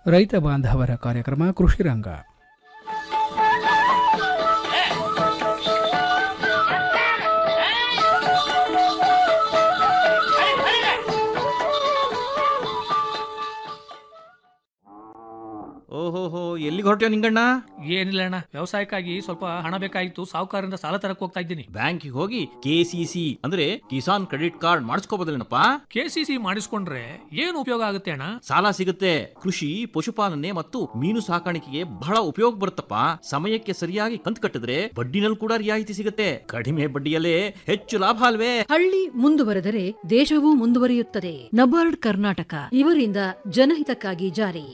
ರೈತ ಬಾಂಧವರ ಕಾರ್ಯಕ್ರಮ ಕೃಷಿ ರಂಗ ಓಹೋಹೋ ಎಲ್ಲಿಗೆ ಹೊರಟ್ಯೋ ನಿಂಗಣ್ಣ ಏನಿಲ್ಲ ಅಣ್ಣ ವ್ಯವಸಾಯಕ್ಕಾಗಿ ಸ್ವಲ್ಪ ಹಣ ಬೇಕಾಗಿತ್ತು ಸಾಹುಕಾರರಿಂದ ಸಾಲ ತರಕ್ ಹೋಗ್ತಾ ಇದ್ದೀನಿ ಬ್ಯಾಂಕಿಗೆ ಹೋಗಿ ಕೆ ಸಿ ಸಿ ಅಂದ್ರೆ ಕಿಸಾನ್ ಕ್ರೆಡಿಟ್ ಕಾರ್ಡ್ ಮಾಡಿಸ್ಕೋಬೋದಲ್ಲೇನಪ್ಪ ಕೆ ಸಿ ಸಿ ಮಾಡಿಸ್ಕೊಂಡ್ರೆ ಏನು ಉಪಯೋಗ ಆಗುತ್ತೆ ಅಣ್ಣ ಸಾಲ ಸಿಗುತ್ತೆ ಕೃಷಿ ಪಶುಪಾಲನೆ ಮತ್ತು ಮೀನು ಸಾಕಾಣಿಕೆಗೆ ಬಹಳ ಉಪಯೋಗ ಬರುತ್ತಪ್ಪ ಸಮಯಕ್ಕೆ ಸರಿಯಾಗಿ ಕಂತು ಕಟ್ಟಿದ್ರೆ ಬಡ್ಡಿನಲ್ಲಿ ಕೂಡ ರಿಯಾಯಿತಿ ಸಿಗುತ್ತೆ ಕಡಿಮೆ ಬಡ್ಡಿಯಲ್ಲೇ ಹೆಚ್ಚು ಲಾಭ ಅಲ್ವೇ ಹಳ್ಳಿ ಮುಂದುವರೆದರೆ ದೇಶವೂ ಮುಂದುವರಿಯುತ್ತದೆ ನಬಾರ್ಡ್ ಕರ್ನಾಟಕ ಇವರಿಂದ ಜನಹಿತಕ್ಕಾಗಿ ಜಾರಿ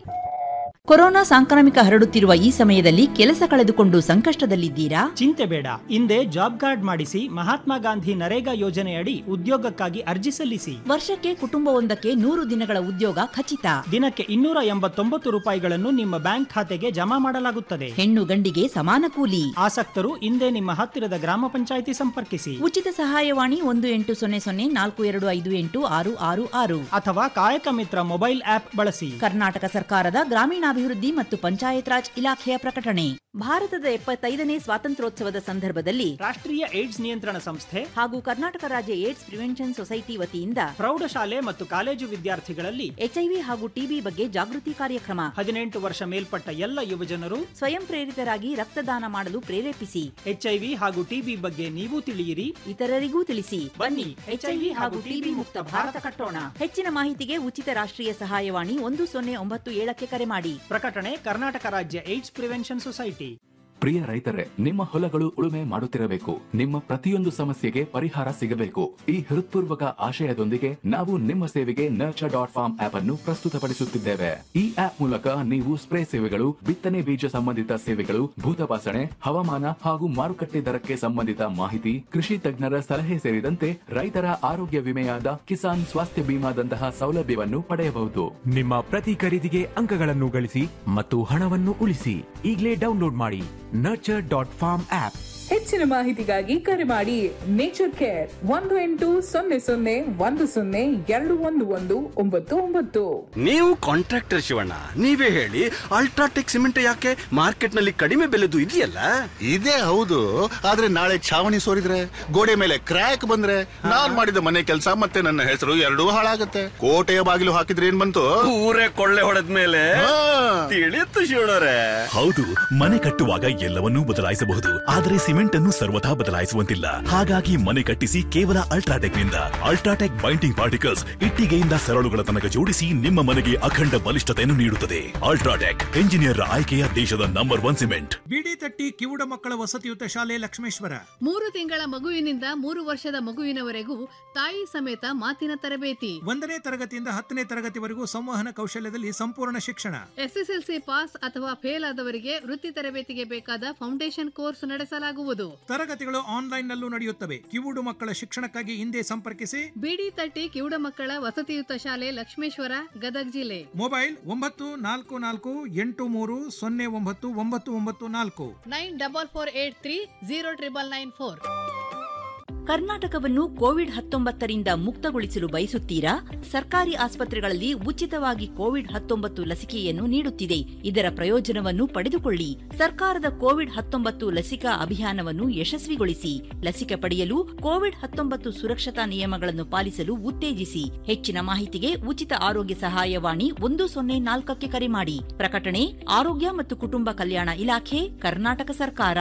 ಕೊರೋನಾ ಸಾಂಕ್ರಾಮಿಕ ಹರಡುತ್ತಿರುವ ಈ ಸಮಯದಲ್ಲಿ ಕೆಲಸ ಕಳೆದುಕೊಂಡು ಸಂಕಷ್ಟದಲ್ಲಿದ್ದೀರಾ ಚಿಂತೆ ಬೇಡ ಹಿಂದೆ ಜಾಬ್ ಕಾರ್ಡ್ ಮಾಡಿಸಿ ಮಹಾತ್ಮ ಗಾಂಧಿ ನರೇಗಾ ಯೋಜನೆಯಡಿ ಉದ್ಯೋಗಕ್ಕಾಗಿ ಅರ್ಜಿ ಸಲ್ಲಿಸಿ ವರ್ಷಕ್ಕೆ ಕುಟುಂಬವೊಂದಕ್ಕೆ ನೂರು ದಿನಗಳ ಉದ್ಯೋಗ ಖಚಿತ ದಿನಕ್ಕೆ ಇನ್ನೂರ ಎಂಬತ್ತೊಂಬತ್ತು ರೂಪಾಯಿಗಳನ್ನು ನಿಮ್ಮ ಬ್ಯಾಂಕ್ ಖಾತೆಗೆ ಜಮಾ ಮಾಡಲಾಗುತ್ತದೆ ಹೆಣ್ಣು ಗಂಡಿಗೆ ಸಮಾನ ಕೂಲಿ ಆಸಕ್ತರು ಹಿಂದೆ ನಿಮ್ಮ ಹತ್ತಿರದ ಗ್ರಾಮ ಪಂಚಾಯಿತಿ ಸಂಪರ್ಕಿಸಿ ಉಚಿತ ಸಹಾಯವಾಣಿ ಒಂದು ಎಂಟು ಸೊನ್ನೆ ಸೊನ್ನೆ ನಾಲ್ಕು ಎರಡು ಐದು ಎಂಟು ಆರು ಆರು ಆರು ಅಥವಾ ಕಾಯಕ ಮಿತ್ರ ಮೊಬೈಲ್ ಆಪ್ ಬಳಸಿ ಕರ್ನಾಟಕ ಸರ್ಕಾರದ ಗ್ರಾಮೀಣಾಭಿವೃದ್ಧಿ ಮತ್ತು ಪಂಚಾಯತ್ ರಾಜ್ ಇಲಾಖೆಯ ಪ್ರಕಟಣೆ ಭಾರತದ ಎಪ್ಪತ್ತೈದನೇ ಸ್ವಾತಂತ್ರ್ಯೋತ್ಸವದ ಸಂದರ್ಭದಲ್ಲಿ ರಾಷ್ಟ್ರೀಯ ಏಡ್ಸ್ ನಿಯಂತ್ರಣ ಸಂಸ್ಥೆ ಹಾಗೂ ಕರ್ನಾಟಕ ರಾಜ್ಯ ಏಡ್ಸ್ ಪ್ರಿವೆನ್ಷನ್ ಸೊಸೈಟಿ ವತಿಯಿಂದ ಪ್ರೌಢಶಾಲೆ ಮತ್ತು ಕಾಲೇಜು ವಿದ್ಯಾರ್ಥಿಗಳಲ್ಲಿ ಎಚ್ಐವಿ ಹಾಗೂ ಟಿಬಿ ಬಗ್ಗೆ ಜಾಗೃತಿ ಕಾರ್ಯಕ್ರಮ ಹದಿನೆಂಟು ವರ್ಷ ಮೇಲ್ಪಟ್ಟ ಎಲ್ಲ ಯುವಜನರು ಸ್ವಯಂ ಪ್ರೇರಿತರಾಗಿ ರಕ್ತದಾನ ಮಾಡಲು ಪ್ರೇರೇಪಿಸಿ ಎಚ್ಐವಿ ಹಾಗೂ ಟಿಬಿ ಬಗ್ಗೆ ನೀವು ತಿಳಿಯಿರಿ ಇತರರಿಗೂ ತಿಳಿಸಿ ಬನ್ನಿ ಎಚ್ಐವಿ ಹಾಗೂ ಟಿಬಿ ಮುಕ್ತ ಭಾರತ ಕಟ್ಟೋಣ ಹೆಚ್ಚಿನ ಮಾಹಿತಿಗೆ ಉಚಿತ ರಾಷ್ಟ್ರೀಯ ಸಹಾಯವಾಣಿ ಒಂದು ಸೊನ್ನೆ ಒಂಬತ್ತು ಏಳಕ್ಕೆ ಕರೆ ಮಾಡಿ ಪ್ರಕಟಣೆ ಕರ್ನಾಟಕ ರಾಜ್ಯ ಏಡ್ಸ್ ಪ್ರಿವೆನ್ಷನ್ ಸೊಸೈಟಿ ಪ್ರಿಯ ರೈತರೇ ನಿಮ್ಮ ಹೊಲಗಳು ಉಳುಮೆ ಮಾಡುತ್ತಿರಬೇಕು ನಿಮ್ಮ ಪ್ರತಿಯೊಂದು ಸಮಸ್ಯೆಗೆ ಪರಿಹಾರ ಸಿಗಬೇಕು ಈ ಹೃತ್ಪೂರ್ವಕ ಆಶಯದೊಂದಿಗೆ ನಾವು ನಿಮ್ಮ ಸೇವೆಗೆ ನರ್ಚರ್ ಡಾಟ್ ಫಾರ್ಮ್ ಆಪ್ ಅನ್ನು ಪ್ರಸ್ತುತಪಡಿಸುತ್ತಿದ್ದೇವೆ ಈ ಆಪ್ ಮೂಲಕ ನೀವು ಸ್ಪ್ರೇ ಸೇವೆಗಳು ಬಿತ್ತನೆ ಬೀಜ ಸಂಬಂಧಿತ ಸೇವೆಗಳು ಭೂತಪಾಸಣೆ ಹವಾಮಾನ ಹಾಗೂ ಮಾರುಕಟ್ಟೆ ದರಕ್ಕೆ ಸಂಬಂಧಿತ ಮಾಹಿತಿ ಕೃಷಿ ತಜ್ಞರ ಸಲಹೆ ಸೇರಿದಂತೆ ರೈತರ ಆರೋಗ್ಯ ವಿಮೆಯಾದ ಕಿಸಾನ್ ಸ್ವಾಸ್ಥ್ಯ ಬಿಮಾದಂತಹ ಸೌಲಭ್ಯವನ್ನು ಪಡೆಯಬಹುದು ನಿಮ್ಮ ಪ್ರತಿ ಖರೀದಿಗೆ ಅಂಕಗಳನ್ನು ಗಳಿಸಿ ಮತ್ತು ಹಣವನ್ನು ಉಳಿಸಿ ಈಗಲೇ ಡೌನ್ಲೋಡ್ ಮಾಡಿ ನರ್ಚರ್ ಡಾಟ್ ಫಾರ್ಮ್ ಆಪ್ ಹೆಚ್ಚಿನ ಮಾಹಿತಿಗಾಗಿ ಕರೆ ಮಾಡಿ ನೇಚರ್ ಕೇರ್ ಒಂದು ಎಂಟು ಸೊನ್ನೆ ಸೊನ್ನೆ ಒಂದು ಸೊನ್ನೆ ಎರಡು ಒಂದು ಒಂದು ಒಂಬತ್ತು ಒಂಬತ್ತು ನೀವು ಕಾಂಟ್ರಾಕ್ಟರ್ ಶಿವಣ್ಣ ನೀವೇ ಹೇಳಿ ಅಲ್ಟ್ರಾಟೆಕ್ ಸಿಮೆಂಟ್ ಯಾಕೆ ಮಾರ್ಕೆಟ್ ನಲ್ಲಿ ಕಡಿಮೆ ಬೆಲೆದು ಇದೆಯಲ್ಲ ಇದೇ ಹೌದು ಆದ್ರೆ ನಾಳೆ ಛಾವಣಿ ಸೋರಿದ್ರೆ ಗೋಡೆ ಮೇಲೆ ಕ್ರ್ಯಾಕ್ ಬಂದ್ರೆ ನಾನ್ ಮಾಡಿದ ಮನೆ ಕೆಲಸ ಮತ್ತೆ ನನ್ನ ಹೆಸರು ಎರಡೂ ಹಾಳಾಗತ್ತೆ ಕೋಟೆಯ ಬಾಗಿಲು ಹಾಕಿದ್ರೆ ಏನ್ ಬಂತು ಊರೇ ಕೊಳ್ಳೆ ಹೊಡೆದ ಮೇಲೆ ತಿಳಿಯುತ್ತು ಶಿವಣ್ಣರೇ ಹೌದು ಮನೆ ಕಟ್ಟುವಾಗ ಎಲ್ಲವನ್ನೂ ಬದಲಾಯಿಸಬಹುದು ಆದರೆ ಸಿಮೆಂಟ್ ಅನ್ನು ಸರ್ವಥಾ ಬದಲಾಯಿಸುವಂತಿಲ್ಲ ಹಾಗಾಗಿ ಮನೆ ಕಟ್ಟಿಸಿ ಕೇವಲ ಅಲ್ಟ್ರಾಟೆಕ್ ನಿಂದ ಅಲ್ಟ್ರಾಟೆಕ್ ಬೈಂಡಿಂಗ್ ಪಾರ್ಟಿಕಲ್ಸ್ ಇಟ್ಟಿಗೆಯಿಂದ ಸರಳುಗಳ ತನಕ ಜೋಡಿಸಿ ನಿಮ್ಮ ಮನೆಗೆ ಅಖಂಡ ಬಲಿಷ್ಠತೆಯನ್ನು ನೀಡುತ್ತದೆ ಅಲ್ಟ್ರಾಟೆಕ್ ಎಂಜಿನಿಯರ್ ಆಯ್ಕೆಯ ದೇಶದ ನಂಬರ್ ಒನ್ ಸಿಮೆಂಟ್ ಬಿಡಿ ತಟ್ಟಿ ಕಿವುಡ ಮಕ್ಕಳ ವಸತಿಯುತ ಶಾಲೆ ಲಕ್ಷ್ಮೇಶ್ವರ ಮೂರು ತಿಂಗಳ ಮಗುವಿನಿಂದ ಮೂರು ವರ್ಷದ ಮಗುವಿನವರೆಗೂ ತಾಯಿ ಸಮೇತ ಮಾತಿನ ತರಬೇತಿ ಒಂದನೇ ತರಗತಿಯಿಂದ ಹತ್ತನೇ ತರಗತಿವರೆಗೂ ಸಂವಹನ ಕೌಶಲ್ಯದಲ್ಲಿ ಸಂಪೂರ್ಣ ಶಿಕ್ಷಣ ಎಸ್ಎಸ್ಎಲ್ಸಿ ಪಾಸ್ ಅಥವಾ ಫೇಲ್ ಆದವರಿಗೆ ವೃತ್ತಿ ತರಬೇತಿಗೆ ಬೇಕಾದ ಫೌಂಡೇಶನ್ ಕೋರ್ಸ್ ನಡೆಸಲಾಗುವುದು ತರಗತಿಗಳು ಆನ್ಲೈನ್ ನಲ್ಲೂ ನಡೆಯುತ್ತವೆ ಕಿವುಡು ಮಕ್ಕಳ ಶಿಕ್ಷಣಕ್ಕಾಗಿ ಹಿಂದೆ ಸಂಪರ್ಕಿಸಿ ಬಿಡಿ ತಟ್ಟಿ ಕಿವುಡ ಮಕ್ಕಳ ವಸತಿಯುತ ಶಾಲೆ ಲಕ್ಷ್ಮೇಶ್ವರ ಗದಗ ಜಿಲ್ಲೆ ಮೊಬೈಲ್ ಒಂಬತ್ತು ನಾಲ್ಕು ನಾಲ್ಕು ಎಂಟು ಮೂರು ಸೊನ್ನೆ ಒಂಬತ್ತು ಒಂಬತ್ತು ಒಂಬತ್ತು ನಾಲ್ಕು nine double four eight three zero triple nine four ಕರ್ನಾಟಕವನ್ನು ಕೋವಿಡ್ ಹತ್ತೊಂಬತ್ತರಿಂದ ಮುಕ್ತಗೊಳಿಸಲು ಬಯಸುತ್ತೀರಾ ಸರ್ಕಾರಿ ಆಸ್ಪತ್ರೆಗಳಲ್ಲಿ ಉಚಿತವಾಗಿ ಕೋವಿಡ್ ಹತ್ತೊಂಬತ್ತು ಲಸಿಕೆಯನ್ನು ನೀಡುತ್ತಿದೆ ಇದರ ಪ್ರಯೋಜನವನ್ನು ಪಡೆದುಕೊಳ್ಳಿ ಸರ್ಕಾರದ ಕೋವಿಡ್ ಹತ್ತೊಂಬತ್ತು ಲಸಿಕಾ ಅಭಿಯಾನವನ್ನು ಯಶಸ್ವಿಗೊಳಿಸಿ ಲಸಿಕೆ ಪಡೆಯಲು ಕೋವಿಡ್ ಹತ್ತೊಂಬತ್ತು ಸುರಕ್ಷತಾ ನಿಯಮಗಳನ್ನು ಪಾಲಿಸಲು ಉತ್ತೇಜಿಸಿ ಹೆಚ್ಚಿನ ಮಾಹಿತಿಗೆ ಉಚಿತ ಆರೋಗ್ಯ ಸಹಾಯವಾಣಿ ಒಂದು ಸೊನ್ನೆ ನಾಲ್ಕಕ್ಕೆ ಕರೆ ಮಾಡಿ ಪ್ರಕಟಣೆ ಆರೋಗ್ಯ ಮತ್ತು ಕುಟುಂಬ ಕಲ್ಯಾಣ ಇಲಾಖೆ ಕರ್ನಾಟಕ ಸರ್ಕಾರ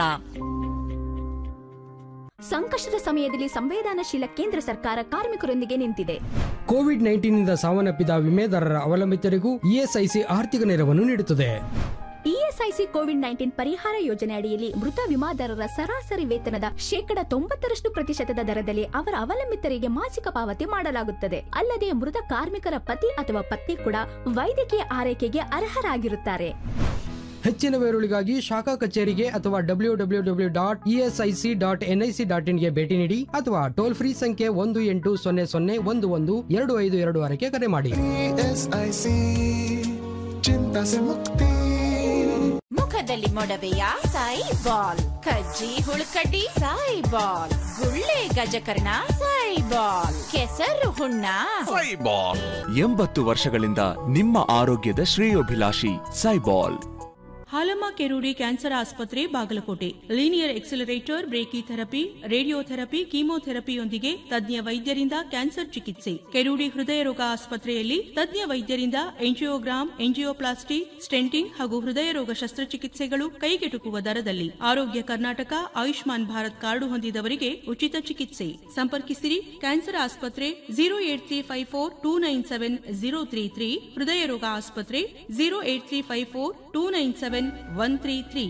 ಸಂಕಷ್ಟದ ಸಮಯದಲ್ಲಿ ಸಂವೇದನಾಶೀಲ ಕೇಂದ್ರ ಸರ್ಕಾರ ಕಾರ್ಮಿಕರೊಂದಿಗೆ ನಿಂತಿದೆ ಕೋವಿಡ್ ನೈನ್ಟೀನ್ನಿಂದ ಸಾವನ್ನಪ್ಪಿದ ವಿಮೆದಾರರ ಅವಲಂಬಿತರಿಗೂ ಇಎಸ್ಐಸಿ ಆರ್ಥಿಕ ನೆರವನ್ನು ನೀಡುತ್ತದೆ ಇಎಸ್ಐಸಿ ಕೋವಿಡ್ ನೈನ್ಟೀನ್ ಪರಿಹಾರ ಯೋಜನೆ ಅಡಿಯಲ್ಲಿ ಮೃತ ವಿಮಾದಾರರ ಸರಾಸರಿ ವೇತನದ ಶೇಕಡ ತೊಂಬತ್ತರಷ್ಟು ಪ್ರತಿಶತದ ದರದಲ್ಲಿ ಅವರ ಅವಲಂಬಿತರಿಗೆ ಮಾಸಿಕ ಪಾವತಿ ಮಾಡಲಾಗುತ್ತದೆ ಅಲ್ಲದೆ ಮೃತ ಕಾರ್ಮಿಕರ ಪತಿ ಅಥವಾ ಪತ್ನಿ ಕೂಡ ವೈದ್ಯಕೀಯ ಆರೈಕೆಗೆ ಅರ್ಹರಾಗಿರುತ್ತಾರೆ ಹೆಚ್ಚಿನ ವಿವರಗಳಿಗಾಗಿ ಶಾಖಾ ಕಚೇರಿಗೆ ಅಥವಾ W W W dot ESIC dot NIC dot ಇನ್ಗೆ ಭೇಟಿ ನೀಡಿ ಅಥವಾ ಟೋಲ್ ಫ್ರೀ ಸಂಖ್ಯೆ ಒಂದು ಎಂಟು ಸೊನ್ನೆ ಸೊನ್ನೆ ಒಂದು ಒಂದು ಎರಡು ಐದು ಎರಡು ಆರಕ್ಕೆ ಕರೆ ಮಾಡಿ चिंता से मुक्ति ಮುಖದ ಮುಖದಲ್ಲಿ ಮೊಡವೆಯ ಸಾಯಿ ಬಾಲ್ ಕಜ್ಜಿ ಹುಳುಕಡ್ಡಿ ಸಾಯಿ ಬಾಲ್ ಗುಳ್ಳೆ ಗಜಕರ್ಣ ಸಾಯಿ ಬಾಲ್ ಕೆಸರು ಹುಣ್ಣ ಎಂಬತ್ತು ವರ್ಷಗಳಿಂದ ನಿಮ್ಮ ಆರೋಗ್ಯದ ಶ್ರೇಯೋಭಿಲಾಷಿ ಸೈಬಾಲ್ ಹಾಲಮ್ಮ ಕೆರೂಡಿ ಕ್ಯಾನ್ಸರ್ ಆಸ್ಪತ್ರೆ Bagalkot linear accelerator brachytherapy radiotherapy ಕೀಮೋಥೆರಪಿಯೊಂದಿಗೆ ತಜ್ಞ ವೈದ್ಯರಿಂದ ಕ್ಯಾನ್ಸರ್ ಚಿಕಿತ್ಸೆ ಕೆರೂಡಿ ಹೃದಯ ರೋಗ ಆಸ್ಪತ್ರೆಯಲ್ಲಿ ತಜ್ಞ ವೈದ್ಯರಿಂದ ಎಂಜಿಯೋಗ್ರಾಮ್ ಎಂಜಿಯೋಪ್ಲಾಸ್ಟಿ ಸ್ಟೆಂಟಿಂಗ್ ಹಾಗೂ ಹೃದಯ ರೋಗ ಶಸ್ತ್ರಚಿಕಿತ್ಸೆಗಳು ಕೈಗೆಟುಕುವ ದರದಲ್ಲಿ ಆರೋಗ್ಯ ಕರ್ನಾಟಕ ಆಯುಷ್ಮಾನ್ ಭಾರತ್ ಕಾರ್ಡು ಹೊಂದಿದವರಿಗೆ ಉಚಿತ ಚಿಕಿತ್ಸೆ ಸಂಪರ್ಕಿಸಿರಿ ಕ್ಯಾನ್ಸರ್ ಆಸ್ಪತ್ರೆ zero eight three five four two nine seven zero three three ಹೃದಯ ರೋಗ ಆಸ್ಪತ್ರೆ zero eight three five four two nine seven one three three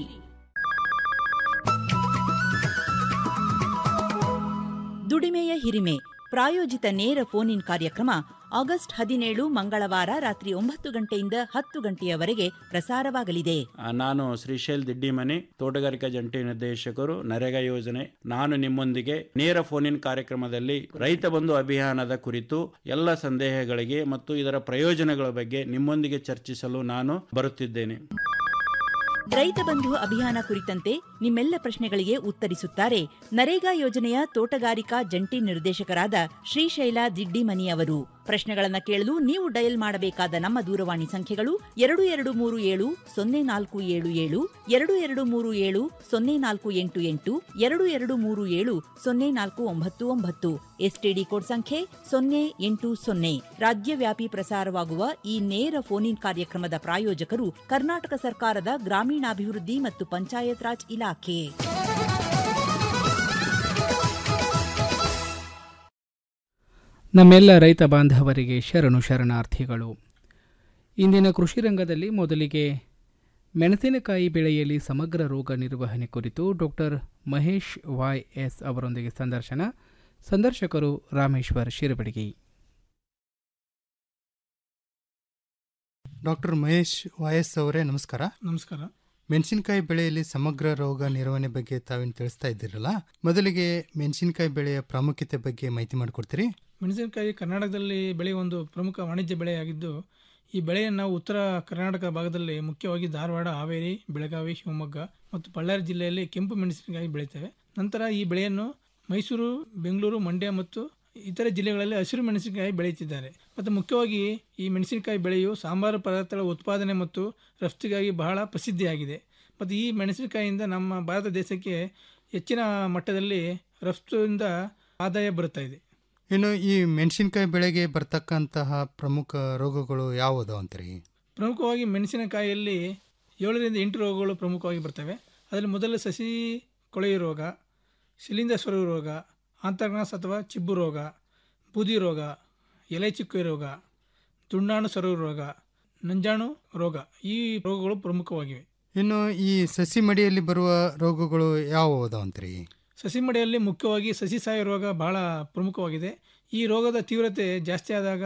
ದುಡಿಮೆಯ ಹಿರಿಮೆ ಪ್ರಾಯೋಜಿತ ನೇರ ಫೋನ್ ಇನ್ ಕಾರ್ಯಕ್ರಮ ಆಗಸ್ಟ್ ಹದಿನೇಳು ಮಂಗಳವಾರ ರಾತ್ರಿ ಒಂಬತ್ತು ಗಂಟೆಯಿಂದ ಹತ್ತು ಗಂಟೆಯವರೆಗೆ ಪ್ರಸಾರವಾಗಲಿದೆ ನಾನು ಶ್ರೀಶೈಲ್ ದಿಡ್ಡಿಮನಿ ತೋಟಗಾರಿಕಾ ಜಂಟಿ ನಿರ್ದೇಶಕರು ನರೇಗಾ ಯೋಜನೆ ನಾನು ನಿಮ್ಮೊಂದಿಗೆ ನೇರ ಫೋನ್ ಇನ್ ಕಾರ್ಯಕ್ರಮದಲ್ಲಿ ರೈತ ಬಂಧು ಅಭಿಯಾನದ ಕುರಿತು ಎಲ್ಲ ಸಂದೇಹಗಳಿಗೆ ಮತ್ತು ಇದರ ಪ್ರಯೋಜನಗಳ ಬಗ್ಗೆ ನಿಮ್ಮೊಂದಿಗೆ ಚರ್ಚಿಸಲು ನಾನು ಬರುತ್ತಿದ್ದೇನೆ ರೈತ ಬಂಧು ಅಭಿಯಾನ ಕುರಿತಂತೆ ನಿಮ್ಮೆಲ್ಲ ಪ್ರಶ್ನೆಗಳಿಗೆ ಉತ್ತರಿಸುತ್ತಾರೆ ನರೇಗಾ ಯೋಜನೆಯ ತೋಟಗಾರಿಕಾ ಜಂಟಿ ನಿರ್ದೇಶಕರಾದ ಶ್ರೀಶೈಲ ದಿಡ್ಡಿಮನಿ ಅವರು ಪ್ರಶ್ನೆಗಳನ್ನು ಕೇಳಲು ನೀವು ಡಯಲ್ ಮಾಡಬೇಕಾದ ನಮ್ಮ ದೂರವಾಣಿ ಸಂಖ್ಯೆಗಳು ಎರಡು ಎರಡು ಮೂರು ಏಳು ಸೊನ್ನೆ ನಾಲ್ಕು ಏಳು ಏಳು ಎರಡು ಎರಡು ಮೂರು ಏಳು ಸೊನ್ನೆ ನಾಲ್ಕು ಎಂಟು ಎಂಟು ಎರಡು ಎರಡು ಮೂರು ಏಳು ಸೊನ್ನೆ ನಾಲ್ಕು ಒಂಬತ್ತು ಒಂಬತ್ತು ಎಸ್ಟಿಡಿ ಕೋಡ್ ಸಂಖ್ಯೆ ಸೊನ್ನೆ ಎಂಟು ಸೊನ್ನೆ ರಾಜ್ಯವ್ಯಾಪಿ ಪ್ರಸಾರವಾಗುವ ಈ ನೇರ ಫೋನ್ ಇನ್ ಕಾರ್ಯಕ್ರಮದ ಪ್ರಾಯೋಜಕರು ಕರ್ನಾಟಕ ಸರ್ಕಾರದ ಗ್ರಾಮೀಣಾಭಿವೃದ್ಧಿ ಮತ್ತು ಪಂಚಾಯತ್ ರಾಜ್ ಇಲಾಖೆ ನಮ್ಮೆಲ್ಲ ರೈತ ಬಾಂಧವರಿಗೆ ಶರಣು ಶರಣಾರ್ಥಿಗಳು ಇಂದಿನ ಕೃಷಿ ರಂಗದಲ್ಲಿ ಮೊದಲಿಗೆ ಮೆಣಸಿನಕಾಯಿ ಬೆಳೆಯಲ್ಲಿ ಸಮಗ್ರ ರೋಗ ನಿರ್ವಹಣೆ ಕುರಿತು ಡಾಕ್ಟರ್ ಮಹೇಶ್ ವಾಯ್ ಎಸ್ ಅವರೊಂದಿಗೆ ಸಂದರ್ಶನ ಸಂದರ್ಶಕರು ರಾಮೇಶ್ವರ್ ಶಿರಬಡಗಿ ಡಾಕ್ಟರ್ ಮಹೇಶ್ ವಾಯಸ್ ಅವರೇ ನಮಸ್ಕಾರ ನಮಸ್ಕಾರ ಮೆಣಸಿನಕಾಯಿ ಬೆಳೆಯಲ್ಲಿ ಸಮಗ್ರ ರೋಗ ನಿರ್ವಹಣೆ ಬಗ್ಗೆ ತಾವೇನು ತಿಳಿಸ್ತಾ ಇದ್ದೀರಲ್ಲ ಮೊದಲಿಗೆ ಮೆಣಸಿನಕಾಯಿ ಬೆಳೆಯ ಪ್ರಾಮುಖ್ಯತೆ ಬಗ್ಗೆ ಮಾಹಿತಿ ಮಾಡಿಕೊಡ್ತೀರಿ ಮೆಣಸಿನಕಾಯಿ ಕರ್ನಾಟಕದಲ್ಲಿ ಬೆಳೆಯುವ ಒಂದು ಪ್ರಮುಖ ವಾಣಿಜ್ಯ ಬೆಳೆಯಾಗಿದ್ದು ಈ ಬೆಳೆಯನ್ನು ನಾವು ಉತ್ತರ ಕರ್ನಾಟಕ ಭಾಗದಲ್ಲಿ ಮುಖ್ಯವಾಗಿ ಧಾರವಾಡ ಹಾವೇರಿ ಬೆಳಗಾವಿ ಶಿವಮೊಗ್ಗ ಮತ್ತು ಬಳ್ಳಾರಿ ಜಿಲ್ಲೆಯಲ್ಲಿ ಕೆಂಪು ಮೆಣಸಿನಕಾಯಿ ಬೆಳೀತೇವೆ ನಂತರ ಈ ಬೆಳೆಯನ್ನು ಮೈಸೂರು ಬೆಂಗಳೂರು ಮಂಡ್ಯ ಮತ್ತು ಇತರೆ ಜಿಲ್ಲೆಗಳಲ್ಲಿ ಹಸಿರು ಮೆಣಸಿನಕಾಯಿ ಬೆಳೆಯುತ್ತಿದ್ದಾರೆ ಮತ್ತು ಮುಖ್ಯವಾಗಿ ಈ ಮೆಣಸಿನಕಾಯಿ ಬೆಳೆಯು ಸಾಂಬಾರು ಪದಾರ್ಥಗಳ ಉತ್ಪಾದನೆ ಮತ್ತು ರಫ್ತಿಗಾಗಿ ಬಹಳ ಪ್ರಸಿದ್ಧಿಯಾಗಿದೆ ಮತ್ತು ಈ ಮೆಣಸಿನಕಾಯಿಯಿಂದ ನಮ್ಮ ಭಾರತ ದೇಶಕ್ಕೆ ಹೆಚ್ಚಿನ ಮಟ್ಟದಲ್ಲಿ ರಫ್ತುವಿಂದ ಆದಾಯ ಬರುತ್ತಾ ಇದೆ ಇನ್ನು ಈ ಮೆಣಸಿನಕಾಯಿ ಬೆಳೆಗೆ ಬರ್ತಕ್ಕಂತಹ ಪ್ರಮುಖ ರೋಗಗಳು ಯಾವುದು ಅಂತೀರಿ ಪ್ರಮುಖವಾಗಿ ಮೆಣಸಿನಕಾಯಿಯಲ್ಲಿ ಏಳರಿಂದ ಎಂಟು ರೋಗಗಳು ಪ್ರಮುಖವಾಗಿ ಬರ್ತವೆ ಅದರಲ್ಲಿ ಮೊದಲು ಸಸಿ ಕೊಳೆಯು ರೋಗ ಶಿಲಿಂದ ಸ್ವರ ರೋಗ ಆಂತರ್ನಾಸ್ ಅಥವಾ ಚಿಬ್ಬು ರೋಗ ಬೂದಿ ರೋಗ ಎಲೆ ಚಿಕ್ಕ ರೋಗ ದುಂಡಾಣು ಸೊರಗು ರೋಗ ನಂಜಾಣು ರೋಗ ಈ ರೋಗಗಳು ಪ್ರಮುಖವಾಗಿವೆ ಇನ್ನು ಈ ಸಸಿ ಮಡಿಯಲ್ಲಿ ಬರುವ ರೋಗಗಳು ಯಾವುವು ಅಂತೀರಿ ಸಸಿ ಮಡಿಯಲ್ಲಿ ಮುಖ್ಯವಾಗಿ ಸಸಿ ಸಾಯ ರೋಗ ಬಹಳ ಪ್ರಮುಖವಾಗಿದೆ ಈ ರೋಗದ ತೀವ್ರತೆ ಜಾಸ್ತಿ ಆದಾಗ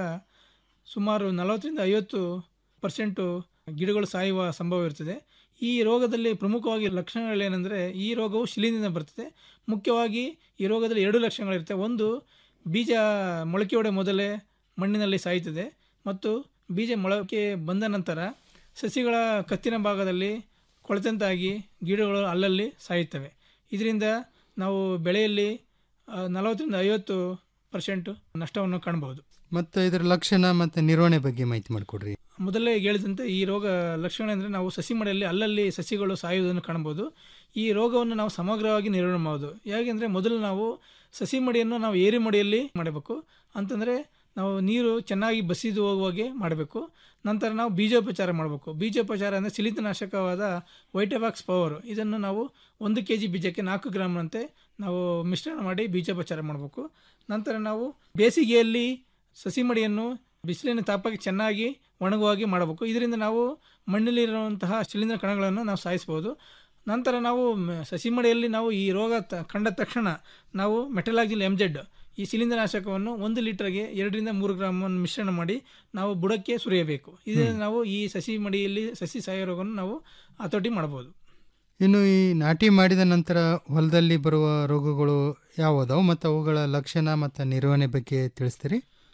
ಸುಮಾರು ನಲವತ್ತರಿಂದ ಐವತ್ತು ಪರ್ಸೆಂಟು ಗಿಡಗಳು ಸಾಯುವ ಸಂಭವ ಇರ್ತದೆ ಈ ರೋಗದಲ್ಲಿ ಪ್ರಮುಖವಾಗಿ ಲಕ್ಷಣಗಳೇನೆಂದರೆ ಈ ರೋಗವು ಶಿಲೀಂಧ್ರದಿಂದ ಬರ್ತದೆ ಮುಖ್ಯವಾಗಿ ಈ ರೋಗದಲ್ಲಿ ಎರಡು ಲಕ್ಷಣಗಳಿರ್ತವೆ ಒಂದು ಬೀಜ ಮೊಳಕೆ ಒಡೆ ಮೊದಲೇ ಮಣ್ಣಿನಲ್ಲಿ ಸಾಯುತ್ತದೆ ಮತ್ತು ಬೀಜ ಮೊಳಕೆ ಬಂದ ನಂತರ ಸಸಿಗಳ ಕತ್ತಿನ ಭಾಗದಲ್ಲಿ ಕೊಳೆತಂತಾಗಿ ಗಿಡಗಳು ಅಲ್ಲಲ್ಲಿ ಸಾಯುತ್ತವೆ ಇದರಿಂದ ನಾವು ಬೆಳೆಯಲ್ಲಿ ಆ, ನಲವತ್ತರಿಂದ ಐವತ್ತು ಪರ್ಸೆಂಟ್ ನಷ್ಟವನ್ನು ಕಾಣಬಹುದು ಮತ್ತು ಇದರ ಲಕ್ಷಣ ಮತ್ತು ನಿರ್ವಹಣೆ ಬಗ್ಗೆ ಮಾಹಿತಿ ಮಾಡಿಕೊಡ್ರಿ ಮೊದಲೇ ಹೇಳಿದಂತೆ ಈ ರೋಗ ಲಕ್ಷಣ ಅಂದರೆ ನಾವು ಸಸಿ ಮಳೆಯಲ್ಲಿ ಅಲ್ಲಲ್ಲಿ ಸಸಿಗಳು ಸಾಯುವುದನ್ನು ಕಾಣಬಹುದು ಈ ರೋಗವನ್ನು ನಾವು ಸಮಗ್ರವಾಗಿ ನಿರ್ವಹಣೆ ಮಾಡಬಹುದು ಹೇಗೆಂದರೆ ಮೊದಲು ನಾವು ಸಸಿ ಮಡಿಯನ್ನು ನಾವು ಏರಿ ಮಡಿಯಲ್ಲಿ ಮಾಡಬೇಕು ಅಂತಂದರೆ ನಾವು ನೀರು ಚೆನ್ನಾಗಿ ಬಸಿದು ಹೋಗುವಾಗೆ ಮಾಡಬೇಕು ನಂತರ ನಾವು ಬೀಜೋಪಚಾರ ಮಾಡಬೇಕು ಬೀಜೋಪಚಾರ ಅಂದರೆ ಸಿಲಿತನಾಶಕವಾದ ವೈಟವಾಕ್ಸ್ ಪವರ್ ಇದನ್ನು ನಾವು ಒಂದು ಕೆ ಜಿ ಬೀಜಕ್ಕೆ ನಾಲ್ಕು ಗ್ರಾಮ್ನಂತೆ ನಾವು ಮಿಶ್ರಣ ಮಾಡಿ ಬೀಜೋಪಚಾರ ಮಾಡಬೇಕು ನಂತರ ನಾವು ಬೇಸಿಗೆಯಲ್ಲಿ ಸಸಿ ಮಡಿಯನ್ನು ಬಿಸಿಲಿನ ತಾಪಕ್ಕೆ ಚೆನ್ನಾಗಿ ಒಣಗುವಾಗಿ ಮಾಡಬೇಕು ಇದರಿಂದ ನಾವು ಮಣ್ಣಲ್ಲಿರುವಂತಹ ಶಿಲೀಂಧ್ರ ಕಣಗಳನ್ನು ನಾವು ಸಾಯಿಸ್ಬೋದು ನಂತರ ನಾವು ಮ- ಸಸಿ ಮಡಿಯಲ್ಲಿ ನಾವು ಈ ರೋಗ ತ- ಕಂಡ ತಕ್ಷಣ ನಾವು ಮೆಟಲಾಕ್ಸಿಲ್ ಎಮ್ ಜೆಡ್ ಈ ಶಿಲೀಂಧ್ರನಾಶಕವನ್ನು ಒಂದು ಲೀಟರ್ಗೆ ಎರಡರಿಂದ ಮೂರು ಗ್ರಾಮನ್ನು ಮಿಶ್ರಣ ಮಾಡಿ ನಾವು ಬುಡಕ್ಕೆ ಸುರಿಯಬೇಕು ಇದರಿಂದ ನಾವು ಈ ಸಸಿ ಮಡಿಯಲ್ಲಿ ಸಸಿ ಸಾಯೋ ರೋಗವನ್ನು ನಾವು ಹತೋಟಿ ಮಾಡಬಹುದು ಇನ್ನು ಈ ನಾಟಿ ಮಾಡಿದ ನಂತರ ಹೊಲದಲ್ಲಿ ಬರುವ ರೋಗಗಳು ಯಾವುದವು ಮತ್ತು ಅವುಗಳ ಲಕ್ಷಣ ಮತ್ತು ನಿರ್ವಹಣೆ ಬಗ್ಗೆ ತಿಳಿಸ್ತೀರಿ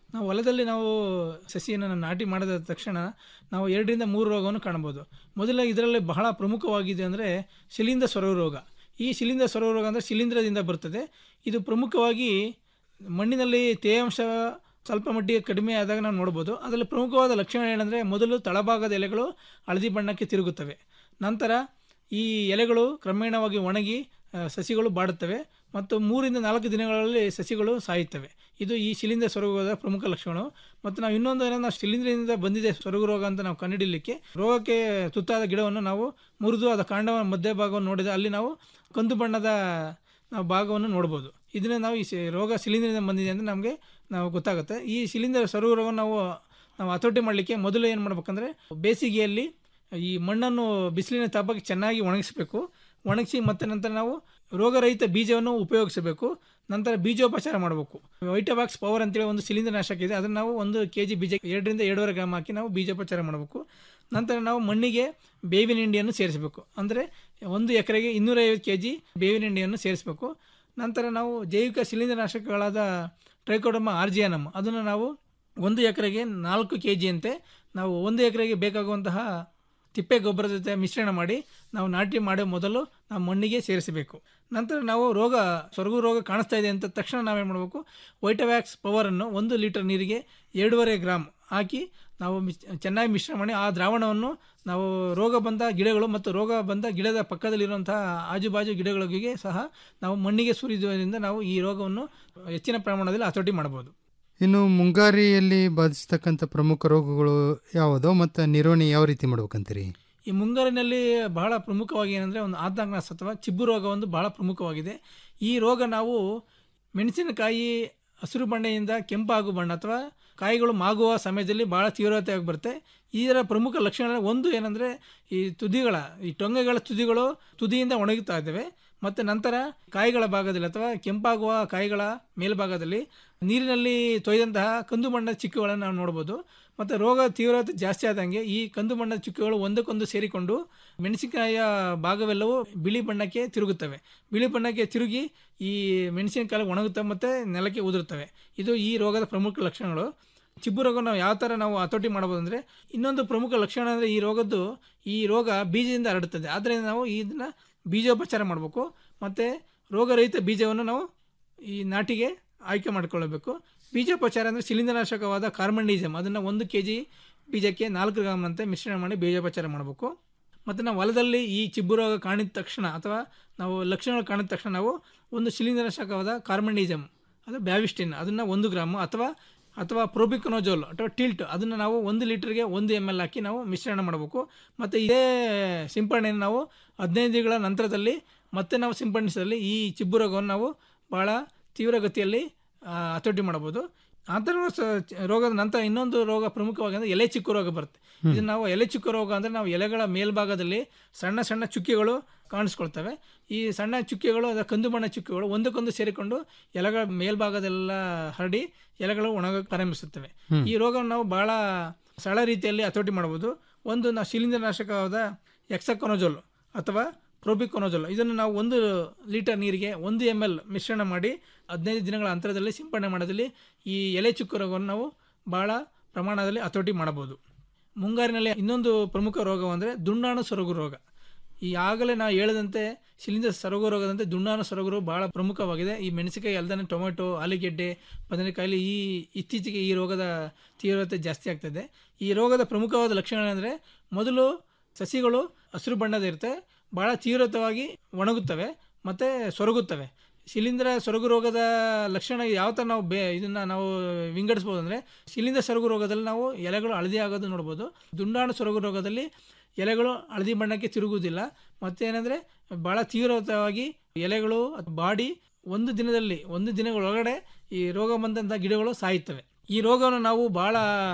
ನಾವು ಹೊಲದಲ್ಲಿ ನಾವು ಸಸಿಯನ್ನು ನಾಟಿ ಮಾಡಿದ ತಕ್ಷಣ ನಾವು ಎರಡರಿಂದ ಮೂರು ರೋಗವನ್ನು ಕಾಣಬಹುದು ಮೊದಲ ಇದರಲ್ಲಿ ಬಹಳ ಪ್ರಮುಖವಾಗಿದೆ ಅಂದರೆ ಶಿಲೀಂಧ್ರ ಸೊರಗು ರೋಗ ಈ ಶಿಲೀಂಧ್ರ ಸೊರಗು ರೋಗ ಅಂದರೆ ಶಿಲೀಂಧ್ರದಿಂದ ಬರ್ತದೆ ಇದು ಪ್ರಮುಖವಾಗಿ ಮಣ್ಣಿನಲ್ಲಿ ತೇವಾಂಶ ಸ್ವಲ್ಪ ಮಟ್ಟಿಗೆ ಕಡಿಮೆ ಆದಾಗ ನಾವು ನೋಡ್ಬೋದು ಅದರಲ್ಲಿ ಪ್ರಮುಖವಾದ ಲಕ್ಷಣ ಏನಂದರೆ ಮೊದಲು ತಳಭಾಗದ ಎಲೆಗಳು ಹಳದಿ ಬಣ್ಣಕ್ಕೆ ತಿರುಗುತ್ತವೆ ನಂತರ ಈ ಎಲೆಗಳು ಕ್ರಮೇಣವಾಗಿ ಒಣಗಿ ಆ, ಸಸಿಗಳು ಬಾಡುತ್ತವೆ ಮತ್ತು ಮೂರಿಂದ ನಾಲ್ಕು ದಿನಗಳಲ್ಲಿ ಸಸಿಗಳು ಸಾಯುತ್ತವೆ ಇದು ಈ ಶಿಲೀಂಧ್ರ ಸೊರಗು ರೋಗದ ಪ್ರಮುಖ ಲಕ್ಷಣ ಮತ್ತು ನಾವು ಇನ್ನೊಂದು ಏನಂದ್ರೆ ನಾವು ಶಿಲೀಂಧ್ರದಿಂದ ಬಂದಿದೆ ಸೊರಗು ರೋಗ ಅಂತ ನಾವು ಕಂಡುಹಿಡಿಯಲಿಕ್ಕೆ ರೋಗಕ್ಕೆ ತುತ್ತಾದ ಗಿಡವನ್ನು ನಾವು ಮುರಿದು ಅದ ಕಾಂಡವ ಮಧ್ಯಭಾಗವನ್ನು ನೋಡಿದ ಅಲ್ಲಿ ನಾವು ಕಂದು ಬಣ್ಣದ ನಾವು ಭಾಗವನ್ನು ನೋಡ್ಬೋದು ಇದನ್ನ ನಾವು ಈ ಸಿ- ರೋಗ ಶಿಲೀಂಧ್ರದಿಂದ ಬಂದಿದೆ ಅಂತ ನಮಗೆ ನಾವು ಗೊತ್ತಾಗುತ್ತೆ ಈ ಶಿಲೀಂಧ್ರ ಸೊರಗು ರೋಗವನ್ನು ನಾವು ನಾವು ಹತೋಟಿ ಮಾಡಲಿಕ್ಕೆ ಮೊದಲು ಏನು ಮಾಡ್ಬೇಕಂದ್ರೆ ಬೇಸಿಗೆಯಲ್ಲಿ ಈ ಮಣ್ಣನ್ನು ಬಿಸಿಲಿನ ತಾಪಕ್ಕೆ ಚೆನ್ನಾಗಿ ಒಣಗಿಸಬೇಕು ಒಣಗಿಸಿ ಮತ್ತೆ ನಂತರ ನಾವು ರೋಗರಹಿತ ಬೀಜವನ್ನು ಉಪಯೋಗಿಸಬೇಕು ನಂತರ ಬೀಜೋಪಚಾರ ಮಾಡಬೇಕು ವೈಟವಾಕ್ಸ್ ಪವರ್ ಅಂತೇಳಿ ಒಂದು ಶಿಲೀಂಧ್ರ ನಾಶಕ ಇದೆ ಅದನ್ನು ನಾವು ಒಂದು ಕೆ ಜಿ ಬೀಜ ಎರಡರಿಂದ ಎರಡೂವರೆ ಗ್ರಾಮ್ ಹಾಕಿ ನಾವು ಬೀಜೋಪಚಾರ ಮಾಡಬೇಕು ನಂತರ ನಾವು ಮಣ್ಣಿಗೆ ಬೇವಿನ ಹಿಂಡಿಯನ್ನು ಸೇರಿಸಬೇಕು ಅಂದರೆ ಒಂದು ಎಕರೆಗೆ ಇನ್ನೂರೈವತ್ತು ಕೆ ಜಿ ಬೇವಿನ ಹಿಂಡಿಯನ್ನು ಸೇರಿಸಬೇಕು ನಂತರ ನಾವು ಜೈವಿಕ ಶಿಲೀಂಧ್ರನಾಶಕಗಳಾದ ಟ್ರೈಕೋಡಮ ಆರ್ಜಿಯಾನಮ್ ಅದನ್ನು ನಾವು ಒಂದು ಎಕರೆಗೆ ನಾಲ್ಕು ಕೆ ಜಿಯಂತೆ ನಾವು ಒಂದು ಎಕರೆಗೆ ಬೇಕಾಗುವಂತಹ ತಿಪ್ಪೆ ಗೊಬ್ಬರದ ಜೊತೆ ಮಿಶ್ರಣ ಮಾಡಿ ನಾವು ನಾಟಿ ಮಾಡೋ ಮೊದಲು ನಾವು ಮಣ್ಣಿಗೆ ಸೇರಿಸಬೇಕು ನಂತರ ನಾವು ರೋಗ ಸೊರಗು ರೋಗ ಕಾಣಿಸ್ತಾ ಇದೆ ಅಂತ ತಕ್ಷಣ ನಾವೇನು ಮಾಡಬೇಕು ವೈಟವ್ಯಾಕ್ಸ್ ಪವರನ್ನು ಒಂದು ಲೀಟರ್ ನೀರಿಗೆ ಎರಡೂವರೆ ಗ್ರಾಮ್ ಹಾಕಿ ನಾವು ಮಿಸ್ ಚೆನ್ನಾಗಿ ಮಿಶ್ರಣ ಮಾಡಿ ಆ ದ್ರಾವಣವನ್ನು ನಾವು ರೋಗ ಬಂದ ಗಿಡಗಳು ಮತ್ತು ರೋಗ ಬಂದ ಗಿಡದ ಪಕ್ಕದಲ್ಲಿರುವಂತಹ ಆಜುಬಾಜು ಗಿಡಗಳಿಗೆ ಸಹ ನಾವು ಮಣ್ಣಿಗೆ ಸುರಿಯುವುದರಿಂದ ನಾವು ಈ ರೋಗವನ್ನು ಹೆಚ್ಚಿನ ಪ್ರಮಾಣದಲ್ಲಿ ಹತೋಟಿ ಮಾಡಬಹುದು ಇನ್ನು ಮುಂಗಾರಿಯಲ್ಲಿ ಬಾಧಿಸ್ತಕ್ಕಂಥ ಪ್ರಮುಖ ರೋಗಗಳು ಯಾವುದೋ ಮತ್ತು ನಿರ್ವಹಣೆ ಯಾವ ರೀತಿ ಮಾಡ್ಬೇಕಂತೀರಿ ಈ ಮುಂಗಾರಿನಲ್ಲಿ ಬಹಳ ಪ್ರಮುಖವಾಗಿ ಏನಂದರೆ ಒಂದು ಆತಂಕನಾಶ ಅಥವಾ ಚಿಬ್ಬು ರೋಗ ಒಂದು ಬಹಳ ಪ್ರಮುಖವಾಗಿದೆ ಈ ರೋಗ ನಾವು ಮೆಣಸಿನಕಾಯಿ ಹಸಿರು ಬಣ್ಣದಿಂದ ಕೆಂಪಾಗು ಬಣ್ಣ ಅಥವಾ ಕಾಯಿಗಳು ಮಾಗುವ ಸಮಯದಲ್ಲಿ ಬಹಳ ತೀವ್ರತೆಯಾಗಿ ಬರುತ್ತೆ ಇದರ ಪ್ರಮುಖ ಲಕ್ಷಣ ಒಂದು ಏನಂದರೆ ಈ ತುದಿಗಳ ಈ ಟೊಂಗೆಗಳ ತುದಿಗಳು ತುದಿಯಿಂದ ಒಣಗುತ್ತಾ ಇದ್ದಾವೆ ಮತ್ತು ನಂತರ ಕಾಯಿಗಳ ಭಾಗದಲ್ಲಿ ಅಥವಾ ಕೆಂಪಾಗುವ ಕಾಯಿಗಳ ಮೇಲ್ಭಾಗದಲ್ಲಿ ನೀರಿನಲ್ಲಿ ತೊಯ್ದಂತಹ ಕಂದು ಬಣ್ಣದ ಚಿಕ್ಕುಗಳನ್ನು ನಾವು ನೋಡ್ಬೋದು ಮತ್ತು ರೋಗ ತೀವ್ರತೆ ಜಾಸ್ತಿ ಆದಂಗೆ ಈ ಕಂದು ಬಣ್ಣದ ಚುಕ್ಕೆಗಳು ಒಂದಕ್ಕೊಂದು ಸೇರಿಕೊಂಡು ಮೆಣಸಿನಕಾಯಿಯ ಭಾಗವೆಲ್ಲವೂ ಬಿಳಿ ಬಣ್ಣಕ್ಕೆ ತಿರುಗುತ್ತವೆ ಬಿಳಿ ಬಣ್ಣಕ್ಕೆ ತಿರುಗಿ ಈ ಮೆಣಸಿನಕಾಯಿ ಒಣಗುತ್ತವೆ ಮತ್ತು ನೆಲಕ್ಕೆ ಉದುರುತ್ತವೆ ಇದು ಈ ರೋಗದ ಪ್ರಮುಖ ಲಕ್ಷಣಗಳು ಚಿಬ್ಬು ರೋಗ ನಾವು ಯಾವ ಥರ ನಾವು ಹತೋಟಿ ಮಾಡ್ಬೋದು ಅಂದರೆ ಇನ್ನೊಂದು ಪ್ರಮುಖ ಲಕ್ಷಣ ಅಂದರೆ ಈ ರೋಗದ್ದು ಈ ರೋಗ ಬೀಜದಿಂದ ಹರಡುತ್ತದೆ ಆದ್ದರಿಂದ ನಾವು ಇದನ್ನು ಬೀಜೋಪಚಾರ ಮಾಡಬೇಕು ಮತ್ತು ರೋಗರಹಿತ ಬೀಜವನ್ನು ನಾವು ಈ ನಾಟಿಗೆ ಆಯ್ಕೆ ಮಾಡಿಕೊಳ್ಳಬೇಕು ಬೀಜೋಪಚಾರ ಅಂದರೆ ಶಿಲೀಂಧ್ರನಾಶಕವಾದ ಕಾರ್ಬನ್ಡಿಸಮ್ ಅದನ್ನು ಒಂದು ಕೆ ಜಿ ಬೀಜಕ್ಕೆ ನಾಲ್ಕು ಗ್ರಾಮ್ನಂತೆ ಮಿಶ್ರಣ ಮಾಡಿ ಬೀಜೋಪಚಾರ ಮಾಡಬೇಕು ಮತ್ತು ನಾವು ಹೊಲದಲ್ಲಿ ಈ ಚಿಬ್ಬು ರೋಗ ಕಾಣಿದ ತಕ್ಷಣ ಅಥವಾ ನಾವು ಲಕ್ಷಣಗಳು ಕಾಣಿದ ತಕ್ಷಣ ನಾವು ಒಂದು ಶಿಲೀಂಧ್ರನಾಶಕವಾದ ಕಾರ್ಬನ್ಡಿಸಮ್ ಅದು ಬ್ಯಾವಿಸ್ಟಿನ್ ಅದನ್ನು ಒಂದು ಗ್ರಾಮು ಅಥವಾ ಅಥವಾ ಪ್ರೋಬಿಕೊನೋಜೋಲ್ ಅಥವಾ ಟಿಲ್ಟ್ ಅದನ್ನು ನಾವು ಒಂದು ಲೀಟರ್ಗೆ ಒಂದು ಎಮ್ ಎಲ್ ಹಾಕಿ ನಾವು ಮಿಶ್ರಣ ಮಾಡಬೇಕು ಮತ್ತು ಇದೇ ಸಿಂಪಡಣೆಯನ್ನು ನಾವು ಹದಿನೈದು ದಿನಗಳ ನಂತರದಲ್ಲಿ ಮತ್ತೆ ನಾವು ಸಿಂಪಡಿಸಿದಲ್ಲಿ ಈ ಚಿಬ್ಬು ರೋಗವನ್ನು ನಾವು ಭಾಳ ತೀವ್ರಗತಿಯಲ್ಲಿ ಆ, ಹತೋಟಿ ಮಾಡಬಹುದು ಆತರ ರೋಗದ ನಂತರ ಇನ್ನೊಂದು ರೋಗ ಪ್ರಮುಖವಾಗಿ ಅಂದರೆ ಎಲೆ ಚಿಕ್ಕು ರೋಗ ಬರುತ್ತೆ ಇದನ್ನು ನಾವು ಎಲೆ ಚಿಕ್ಕು ರೋಗ ಅಂದರೆ ನಾವು ಎಲೆಗಳ ಮೇಲ್ಭಾಗದಲ್ಲಿ ಸಣ್ಣ ಸಣ್ಣ ಚುಕ್ಕಿಗಳು ಕಾಣಿಸ್ಕೊಳ್ತವೆ ಈ ಸಣ್ಣ ಚುಕ್ಕಿಗಳು ಅದರ ಕಂದು ಬಣ್ಣ ಚುಕ್ಕಿಗಳು ಒಂದಕ್ಕೊಂದು ಸೇರಿಕೊಂಡು ಎಲೆಗಳ ಮೇಲ್ಭಾಗದೆಲ್ಲ ಹರಡಿ ಎಲೆಗಳು ಒಣಗಕ್ಕೆ ಪ್ರಾರಂಭಿಸುತ್ತವೆ ಹ್ಮ್. ಈ ರೋಗವನ್ನು ನಾವು ಬಹಳ ಸರಳ ರೀತಿಯಲ್ಲಿ ಹತೋಟಿ ಮಾಡಬಹುದು ಒಂದು ನಾವು ಶಿಲೀಂಧ್ರನಾಶಕವಾದ ಎಕ್ಸಕೊನೋಜೋಲ್ ಅಥವಾ ಪ್ರೋಬಿಕೊನೋಜೋಲ್ ಇದನ್ನು ನಾವು ಒಂದು ಲೀಟರ್ ನೀರಿಗೆ ಒಂದು ಎಮ್ ಎಲ್ ಮಿಶ್ರಣ ಮಾಡಿ ಹದಿನೈದು ದಿನಗಳ ಅಂತರದಲ್ಲಿ ಸಿಂಪಡಣೆ ಮಾಡೋದ್ರಲ್ಲಿ ಈ ಎಲೆ ಚುಕ್ಕು ರೋಗವನ್ನು ನಾವು ಬಹಳ ಪ್ರಮಾಣದಲ್ಲಿ ಹತೋಟಿ ಮಾಡಬಹುದು ಮುಂಗಾರಿನಲ್ಲಿ ಇನ್ನೊಂದು ಪ್ರಮುಖ ರೋಗವೆಂದರೆ ದುಂಡಾಣು ಸೊರಗು ರೋಗ ಈ ಆಗಲೇ ನಾವು ಹೇಳಿದಂತೆ ಶಿಲೀಂಧ್ರ ಸೊರಗು ರೋಗದಂತೆ ದುಂಡಾಣು ಸೊರಗು ರೋಗ ಬಹಳ ಪ್ರಮುಖವಾಗಿದೆ ಈ ಮೆಣಸಿನಕಾಯಿ ಅಲ್ಲದೆ ಟೊಮೆಟೊ ಆಲೂಗೆಡ್ಡೆ ಬದನೆಕಾಯಲ್ಲಿ ಈ ಇತ್ತೀಚೆಗೆ ಈ ರೋಗದ ತೀವ್ರತೆ ಜಾಸ್ತಿ ಆಗ್ತದೆ ಈ ರೋಗದ ಪ್ರಮುಖವಾದ ಲಕ್ಷಣ ಅಂದರೆ ಮೊದಲು ಸಸಿಗಳು ಹಸಿರು ಬಣ್ಣದ ಇರುತ್ತೆ ಬಹಳ ತೀವ್ರತವಾಗಿ ಒಣಗುತ್ತವೆ ಮತ್ತು ಸೊರಗುತ್ತವೆ ಶಿಲೀಂಧ್ರ ಸೊರಗು ರೋಗದ ಲಕ್ಷಣ ಯಾವ ಥರ ನಾವು ಬೇ ಇದನ್ನು ನಾವು ವಿಂಗಡಿಸ್ಬೋದು ಅಂದರೆ ಶಿಲೀಂಧ್ರ ಸೊರಗು ರೋಗದಲ್ಲಿ ನಾವು ಎಲೆಗಳು ಹಳದಿ ಆಗೋದು ನೋಡ್ಬೋದು ದುಂಡಾಣು ಸೊರಗು ರೋಗದಲ್ಲಿ ಎಲೆಗಳು ಹಳದಿ ಬಣ್ಣಕ್ಕೆ ತಿರುಗುವುದಿಲ್ಲ ಮತ್ತೇನೆಂದರೆ ಭಾಳ ತೀವ್ರವಾಗಿ ಎಲೆಗಳು ಅಥವಾ ಬಾಡಿ ಒಂದು ದಿನದಲ್ಲಿ ಒಂದು ದಿನಗಳೊಳಗಡೆ ಈ ರೋಗ ಬಂದಂಥ ಗಿಡಗಳು ಸಾಯುತ್ತವೆ ಈ ರೋಗವನ್ನು ನಾವು ಭಾಳ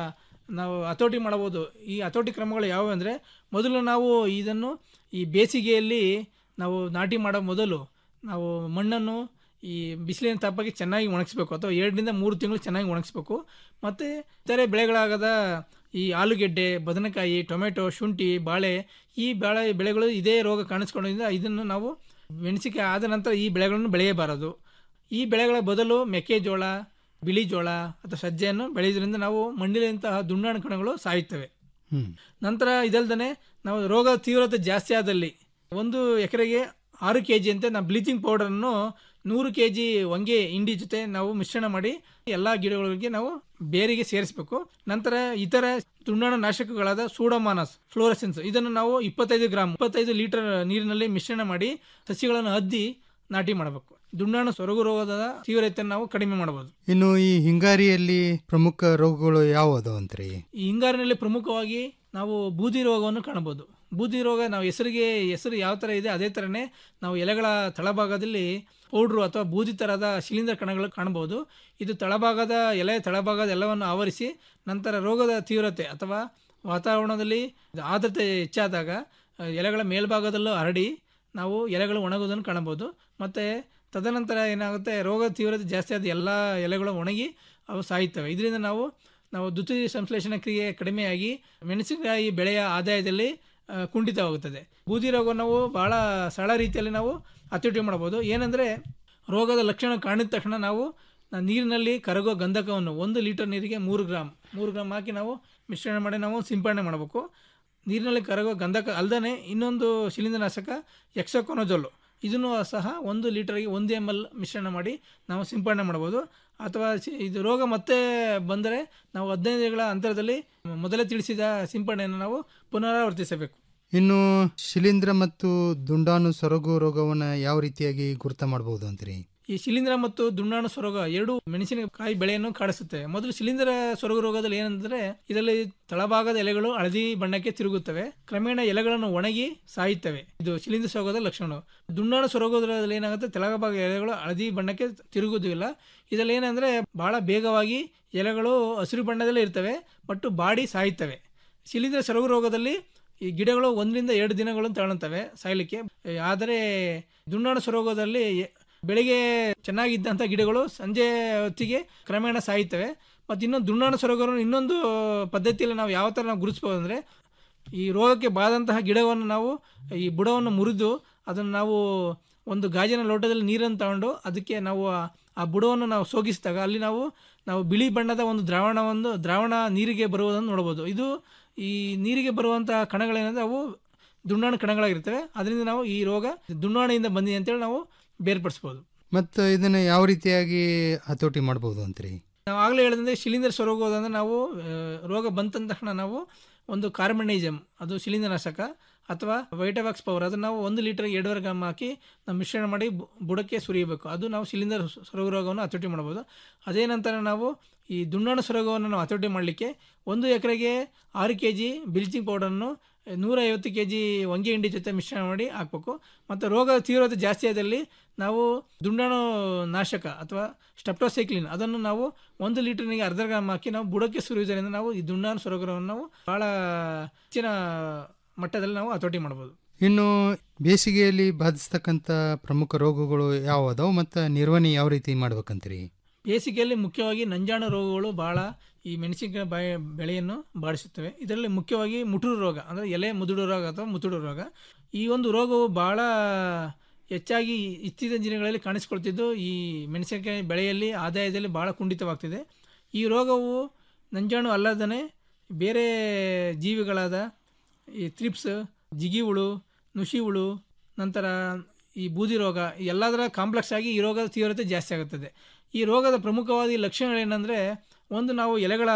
ನಾವು ಹತೋಟಿ ಮಾಡಬಹುದು ಈ ಹತೋಟಿ ಕ್ರಮಗಳು ಯಾವುವು ಅಂದರೆ ಮೊದಲು ನಾವು ಇದನ್ನು ಈ ಬೇಸಿಗೆಯಲ್ಲಿ ನಾವು ನಾಟಿ ಮಾಡೋ ಮೊದಲು ನಾವು ಮಣ್ಣನ್ನು ಈ ಬಿಸಿಲಿನ ತಾಪಕ್ಕೆ ಚೆನ್ನಾಗಿ ಒಣಗಿಸ್ಬೇಕು ಅಥವಾ ಎರಡರಿಂದ ಮೂರು ತಿಂಗಳು ಚೆನ್ನಾಗಿ ಒಣಗಿಸ್ಬೇಕು ಮತ್ತು ಇತರೆ ಬೆಳೆಗಳಾಗದ ಈ ಆಲೂಗೆಡ್ಡೆ ಬದನೆಕಾಯಿ ಟೊಮೆಟೊ ಶುಂಠಿ ಬಾಳೆ ಈ ಬಾಳೆ ಬೆಳೆಗಳು ಇದೇ ರೋಗ ಕಾಣಿಸ್ಕೊಳ್ಳೋದ್ರಿಂದ ಇದನ್ನು ನಾವು ಮೆಣಸಿಕಾಯಿ ಆದ ನಂತರ ಈ ಬೆಳೆಗಳನ್ನು ಬೆಳೆಯಬಾರದು ಈ ಬೆಳೆಗಳ ಬದಲು ಮೆಕ್ಕೆಜೋಳ ಬಿಳಿ ಜೋಳ ಅಥವಾ ಸಜ್ಜೆಯನ್ನು ಬೆಳೆಯೋದ್ರಿಂದ ನಾವು ಮಣ್ಣಿನಂತಹ ದುಂಡಾಣು ಕಣಗಳು ಸಾಯುತ್ತವೆ ಹ್ಮ್ ನಂತರ ಇದಲ್ದೇ ನಾವು ರೋಗ ತೀವ್ರತೆ ಜಾಸ್ತಿ ಆದಲ್ಲಿ ಒಂದು ಎಕರೆಗೆ ಆರು ಕೆ ಜಿ ಅಂತ ನಾವು ಬ್ಲೀಚಿಂಗ್ ಪೌಡರನ್ನು ನೂರು ಕೆ ಜಿ ಹೊಂಗೆ ಹಿಂಡಿ ಜೊತೆ ನಾವು ಮಿಶ್ರಣ ಮಾಡಿ ಎಲ್ಲ ಗಿಡಗಳಿಗೆ ನಾವು ಬೇರಿಗೆ ಸೇರಿಸಬೇಕು ನಂತರ ಇತರ ದುಂಡಾಣು ನಾಶಕಗಳಾದ ಸೂಡೋಮಾನಸ್ ಫ್ಲೋರಸೆನ್ಸ್ ಇದನ್ನು ನಾವು ಇಪ್ಪತ್ತೈದು ಗ್ರಾಮ್ ಇಪ್ಪತ್ತೈದು ಲೀಟರ್ ನೀರಿನಲ್ಲಿ ಮಿಶ್ರಣ ಮಾಡಿ ಸಸಿಗಳನ್ನು ಅದ್ದಿ ನಾಟಿ ಮಾಡಬೇಕು ದುಂಡಾಣು ಸೊರಗು ರೋಗದ ತೀವ್ರತೆಯನ್ನು ನಾವು ಕಡಿಮೆ ಮಾಡಬಹುದು ಇನ್ನು ಈ ಹಿಂಗಾರಿಯಲ್ಲಿ ಪ್ರಮುಖ ರೋಗಗಳು ಯಾವುದು ಅಂತ್ರಿ ಈ ಹಿಂಗಾರಿನಲ್ಲಿ ಪ್ರಮುಖವಾಗಿ ನಾವು ಬೂದಿ ರೋಗವನ್ನು ಕಾಣಬಹುದು ಬೂದಿ ರೋಗ ನಾವು ಹೆಸರಿಗೆ ಹೆಸರು ಯಾವ ಥರ ಇದೆ ಅದೇ ಥರನೇ ನಾವು ಎಲೆಗಳ ತಳಭಾಗದಲ್ಲಿ ಪೌಡ್ರು ಅಥವಾ ಬೂದಿ ಥರದ ಶಿಲೀಂಧ್ರ ಕಣಗಳು ಕಾಣಬಹುದು ಇದು ತಳಭಾಗದ ಎಲೆ ತಳಭಾಗದ ಎಲ್ಲವನ್ನು ಆವರಿಸಿ ನಂತರ ರೋಗದ ತೀವ್ರತೆ ಅಥವಾ ವಾತಾವರಣದಲ್ಲಿ ಆರ್ದ್ರತೆ ಹೆಚ್ಚಾದಾಗ ಆ, ಎಲೆಗಳ ಮೇಲ್ಭಾಗದಲ್ಲೂ ಹರಡಿ ನಾವು ಎಲೆಗಳು ಒಣಗುವುದನ್ನು ಕಾಣಬಹುದು ಮತ್ತು ತದನಂತರ ಏನಾಗುತ್ತೆ ರೋಗ ತೀವ್ರತೆ ಜಾಸ್ತಿ ಆದ ಎಲ್ಲ ಎಲೆಗಳು ಒಣಗಿ ಅವು ಸಾಯುತ್ತವೆ ಇದರಿಂದ ನಾವು ನಾವು ದ್ವಿತೀಯ ಸಂಶ್ಲೇಷಣಾ ಕ್ರಿಯೆ ಕಡಿಮೆಯಾಗಿ ಮೆಣಸಿನಕಾಯಿ ಬೆಳೆಯ ಆದಾಯದಲ್ಲಿ ಆ, ಕುಂಠಿತವಾಗುತ್ತದೆ ಬೂದಿ ರೋಗ ನಾವು ಬಹಳ ಸರಳ ರೀತಿಯಲ್ಲಿ ನಾವು ಹತೋಟಿ ಮಾಡ್ಬೋದು ಏನಂದರೆ ರೋಗದ ಲಕ್ಷಣ ಕಾಣಿದ ತಕ್ಷಣ ನಾವು ನಾ- ನೀರಿನಲ್ಲಿ ಕರಗುವ ಗಂಧಕವನ್ನು ಒಂದು ಲೀಟರ್ ನೀರಿಗೆ ಮೂರು ಗ್ರಾಮ್ ಮೂರು ಗ್ರಾಮ್ ಹಾಕಿ ನಾವು ಮಿಶ್ರಣ ಮಾಡಿ ನಾವು ಸಿಂಪಡಣೆ ಮಾಡಬೇಕು ನೀರಿನಲ್ಲಿ ಕರಗುವ ಗಂಧಕ ಅಲ್ಲದೆ ಇನ್ನೊಂದು ಶಿಲೀಂಧ್ರನಾಶಕ ಎಕ್ಸೋಕೊನಜೋಲು ಇದನ್ನು ಸಹ ಒಂದು ಲೀಟರ್ಗೆ ಒಂದು ಎಮ್ ಎಲ್ ಮಿಶ್ರಣ ಮಾಡಿ ನಾವು ಸಿಂಪಡಣೆ ಮಾಡ್ಬೋದು ಅಥವಾ ಸಿ- ಇದು ರೋಗ ಮತ್ತೆ ಬಂದರೆ ನಾವು ಹದಿನೈದು ದಿನಗಳ ಅಂತರದಲ್ಲಿ ಮೊದಲೇ ತಿಳಿಸಿದ ಸಿಂಪಡಣೆಯನ್ನು ನಾವು ಪುನರಾವರ್ತಿಸಬೇಕು ಇನ್ನು ಶಿಲೀಂಧ್ರ ಮತ್ತು ದುಂಡಾಣು ಸೊರಗು ರೋಗವನ್ನ ಯಾವ ರೀತಿಯಾಗಿ ಗುರುತ ಮಾಡಬಹುದು ಅಂತ್ರಿ ಈ ಶಿಲೀಂಧ್ರ ಮತ್ತು ದುಂಡಾಣು ಸೊರಗ ಎರಡು ಮೆಣಸಿನಕಾಯಿ ಬೆಳೆಯನ್ನು ಕಾಡಿಸುತ್ತವೆ ಮೊದಲು ಶಿಲೀಂಧ್ರ ಸೊರಗು ರೋಗದಲ್ಲಿ ಏನಂದ್ರೆ ಇದರಲ್ಲಿ ತಳಭಾಗದ ಎಲೆಗಳು ಹಳದಿ ಬಣ್ಣಕ್ಕೆ ತಿರುಗುತ್ತವೆ ಕ್ರಮೇಣ ಎಲೆಗಳನ್ನು ಒಣಗಿ ಸಾಯುತ್ತವೆ ಇದು ಶಿಲೀಂಧ್ರ ಸೊರಗದ ಲಕ್ಷಣ ದುಂಡಾಣು ಸೊರಗೋದ್ರಲ್ಲಿ ಏನಾಗುತ್ತೆ ತೆಳಭಾಗ ಎಲೆಗಳು ಹಳದಿ ಬಣ್ಣಕ್ಕೆ ತಿರುಗುವುದಿಲ್ಲ ಇದರಲ್ಲಿ ಏನಂದ್ರೆ ಬಹಳ ಬೇಗವಾಗಿ ಎಲೆಗಳು ಹಸಿರು ಬಣ್ಣದಲ್ಲೇ ಇರ್ತವೆ ಬಟ್ ಬಾಡಿ ಸಾಯುತ್ತವೆ ಶಿಲೀಂಧ್ರ ಸೊರಗು ರೋಗದಲ್ಲಿ ಈ ಗಿಡಗಳು ಒಂದರಿಂದ ಎರಡು ದಿನಗಳನ್ನು ತಗೊಳ್ತವೆ ಸಾಯಲಿಕ್ಕೆ ಆದರೆ ದುಂಡಾಣು ಸೊರಗೋದಲ್ಲಿ ಬೆಳಿಗ್ಗೆ ಚೆನ್ನಾಗಿದ್ದಂಥ ಗಿಡಗಳು ಸಂಜೆ ಹೊತ್ತಿಗೆ ಕ್ರಮೇಣ ಸಾಯುತ್ತವೆ ಮತ್ತು ಇನ್ನೊಂದು ದುಂಡಾಣು ಸೊರಗೋರನ್ನು ಇನ್ನೊಂದು ಪದ್ಧತಿಯಲ್ಲಿ ನಾವು ಯಾವ ಥರ ನಾವು ಗುರುತಿಸ್ಬೋದು ಅಂದರೆ ಈ ರೋಗಕ್ಕೆ ಬಾದಂತಹ ಗಿಡವನ್ನು ನಾವು ಈ ಬುಡವನ್ನು ಮುರಿದು ಅದನ್ನು ನಾವು ಒಂದು ಗಾಜಿನ ಲೋಟದಲ್ಲಿ ನೀರನ್ನು ತಗೊಂಡು ಅದಕ್ಕೆ ನಾವು ಆ- ಆ ಬುಡವನ್ನು ನಾವು ಸೋಗಿಸಿದಾಗ ಅಲ್ಲಿ ನಾವು ನಾವು ಬಿಳಿ ಬಣ್ಣದ ಒಂದು ದ್ರಾವಣವನ್ನು ದ್ರಾವಣ ನೀರಿಗೆ ಬರುವುದನ್ನು ನೋಡ್ಬೋದು ಇದು ಈ ನೀರಿಗೆ ಬರುವಂತಹ ಕಣಗಳೇನಂದ್ರೆ ಅವು ದುಂಡಾಣು ಕಣಗಳಾಗಿರ್ತವೆ ಅದರಿಂದ ನಾವು ಈ ರೋಗ ದುಂಡಾಣಿಯಿಂದ ಬಂದಿದೆ ಅಂತೇಳಿ ನಾವು ಬೇರ್ಪಡಿಸ್ಬೋದು ಮತ್ತು ಇದನ್ನ ಯಾವ ರೀತಿಯಾಗಿ ಹತೋಟಿ ಮಾಡಬಹುದು ಅಂತ್ರಿ ನಾವು ಆಗಲೇ ಹೇಳಿದಂತೆ ಶಿಲೀಂಧ್ರ ಸೊರಗೋದಂದ್ರೆ ನಾವು ಆ, ರೋಗ ಬಂತಂದ ತಕ್ಷಣ ನಾವು ಒಂದು ಕಾರ್ಬನೈಜಮ್ ಅದು ಶಿಲೀಂಧ್ರನಾಶಕ ಅಥವಾ ವೈಟವಾಕ್ಸ್ ಪವರ್ ಅದನ್ನು ನಾವು ಒಂದು ಲೀಟರ್ಗೆ ಎರಡೂವರೆ ಗ್ರಾಮ್ ಹಾಕಿ ನಾವು ಮಿಶ್ರಣ ಮಾಡಿ ಬು- ಬುಡಕ್ಕೆ ಸುರಿಯಬೇಕು ಅದು ನಾವು ಶಿಲೀಂಧ್ರ ಸೊರಗು ರೋಗವನ್ನು ಹತೋಟಿ ಮಾಡ್ಬೋದು ಅದೇ ನಂತರ ನಾವು ಈ ದುಂಡಾಣು ಸೊರಗವನ್ನು ನಾವು ಹತೋಟಿ ಮಾಡಲಿಕ್ಕೆ ಒಂದು ಎಕರೆಗೆ ಆರು ಕೆ ಜಿ ಬ್ಲೀಚಿಂಗ್ ಪೌಡರನ್ನು ನೂರೈವತ್ತು ಕೆ ಜಿ ಹೊಂಗೆ ಹಿಂಡಿ ಜೊತೆ ಮಿಶ್ರಣ ಮಾಡಿ ಹಾಕಬೇಕು ಮತ್ತು ರೋಗ ತೀವ್ರತೆ ಜಾಸ್ತಿ ಆದಲ್ಲಿ ನಾವು ದುಂಡಾಣು ನಾಶಕ ಅಥವಾ ಸ್ಟೆಪ್ಟೋಸೈಕ್ಲಿನ್ ಅದನ್ನು ನಾವು ಒಂದು ಲೀಟರ್ನಿಗೆ ಅರ್ಧ ಗ್ರಾಮ್ ಹಾಕಿ ನಾವು ಬುಡಕ್ಕೆ ಸುರಿಯುವುದರಿಂದ ನಾವು ಈ ದುಂಡಾಣು ಸೊರಗರವನ್ನು ನಾವು ಭಾಳ ಹೆಚ್ಚಿನ ಮಟ್ಟದಲ್ಲಿ ನಾವು ಹತೋಟಿ ಮಾಡ್ಬೋದು ಇನ್ನು ಬೇಸಿಗೆಯಲ್ಲಿ ಬಾಧಿಸ್ತಕ್ಕಂಥ ಪ್ರಮುಖ ರೋಗಗಳು ಯಾವ ಅದಾವು ಮತ್ತು ನಿರ್ವಹಣೆ ಯಾವ ರೀತಿ ಮಾಡ್ಬೇಕಂತ್ರಿ ಬೇಸಿಗೆಯಲ್ಲಿ ಮುಖ್ಯವಾಗಿ ನಂಜಾಣು ರೋಗಗಳು ಬಹಳ ಈ ಮೆಣಸಿನಕಾಯಿ ಬಾಯ ಬೆಳೆಯನ್ನು ಬಾಡಿಸುತ್ತವೆ ಇದರಲ್ಲಿ ಮುಖ್ಯವಾಗಿ ಮುಟುರು ರೋಗ ಅಂದರೆ ಎಲೆ ಮುದುಡು ರೋಗ ಅಥವಾ ಮುತುಡು ರೋಗ ಈ ಒಂದು ರೋಗವು ಬಹಳ ಹೆಚ್ಚಾಗಿ ಇತ್ತೀಚಿನ ದಿನಗಳಲ್ಲಿ ಕಾಣಿಸಿಕೊಳ್ತಿದ್ದು ಈ ಮೆಣಸಿನಕಾಯಿ ಬೆಳೆಯಲ್ಲಿ ಆದಾಯದಲ್ಲಿ ಬಹಳ ಕುಂಠಿತವಾಗ್ತಿದೆ ಈ ರೋಗವು ನಂಜಾಣು ಅಲ್ಲದೇ ಬೇರೆ ಜೀವಿಗಳಾದ ಈ ತ್ರಿಪ್ಸ್ ಜಿಗಿ ಹುಳು ನುಷಿ ಹುಳು ನಂತರ ಈ ಬೂದಿ ರೋಗ ಈ ಎಲ್ಲದರ ಕಾಂಪ್ಲೆಕ್ಸ್ ಆಗಿ ಈ ರೋಗದ ತೀವ್ರತೆ ಜಾಸ್ತಿ ಆಗುತ್ತದೆ ಈ ರೋಗದ ಪ್ರಮುಖವಾದ ಈ ಲಕ್ಷಣಗಳೇನೆಂದರೆ ಒಂದು ನಾವು ಎಲೆಗಳ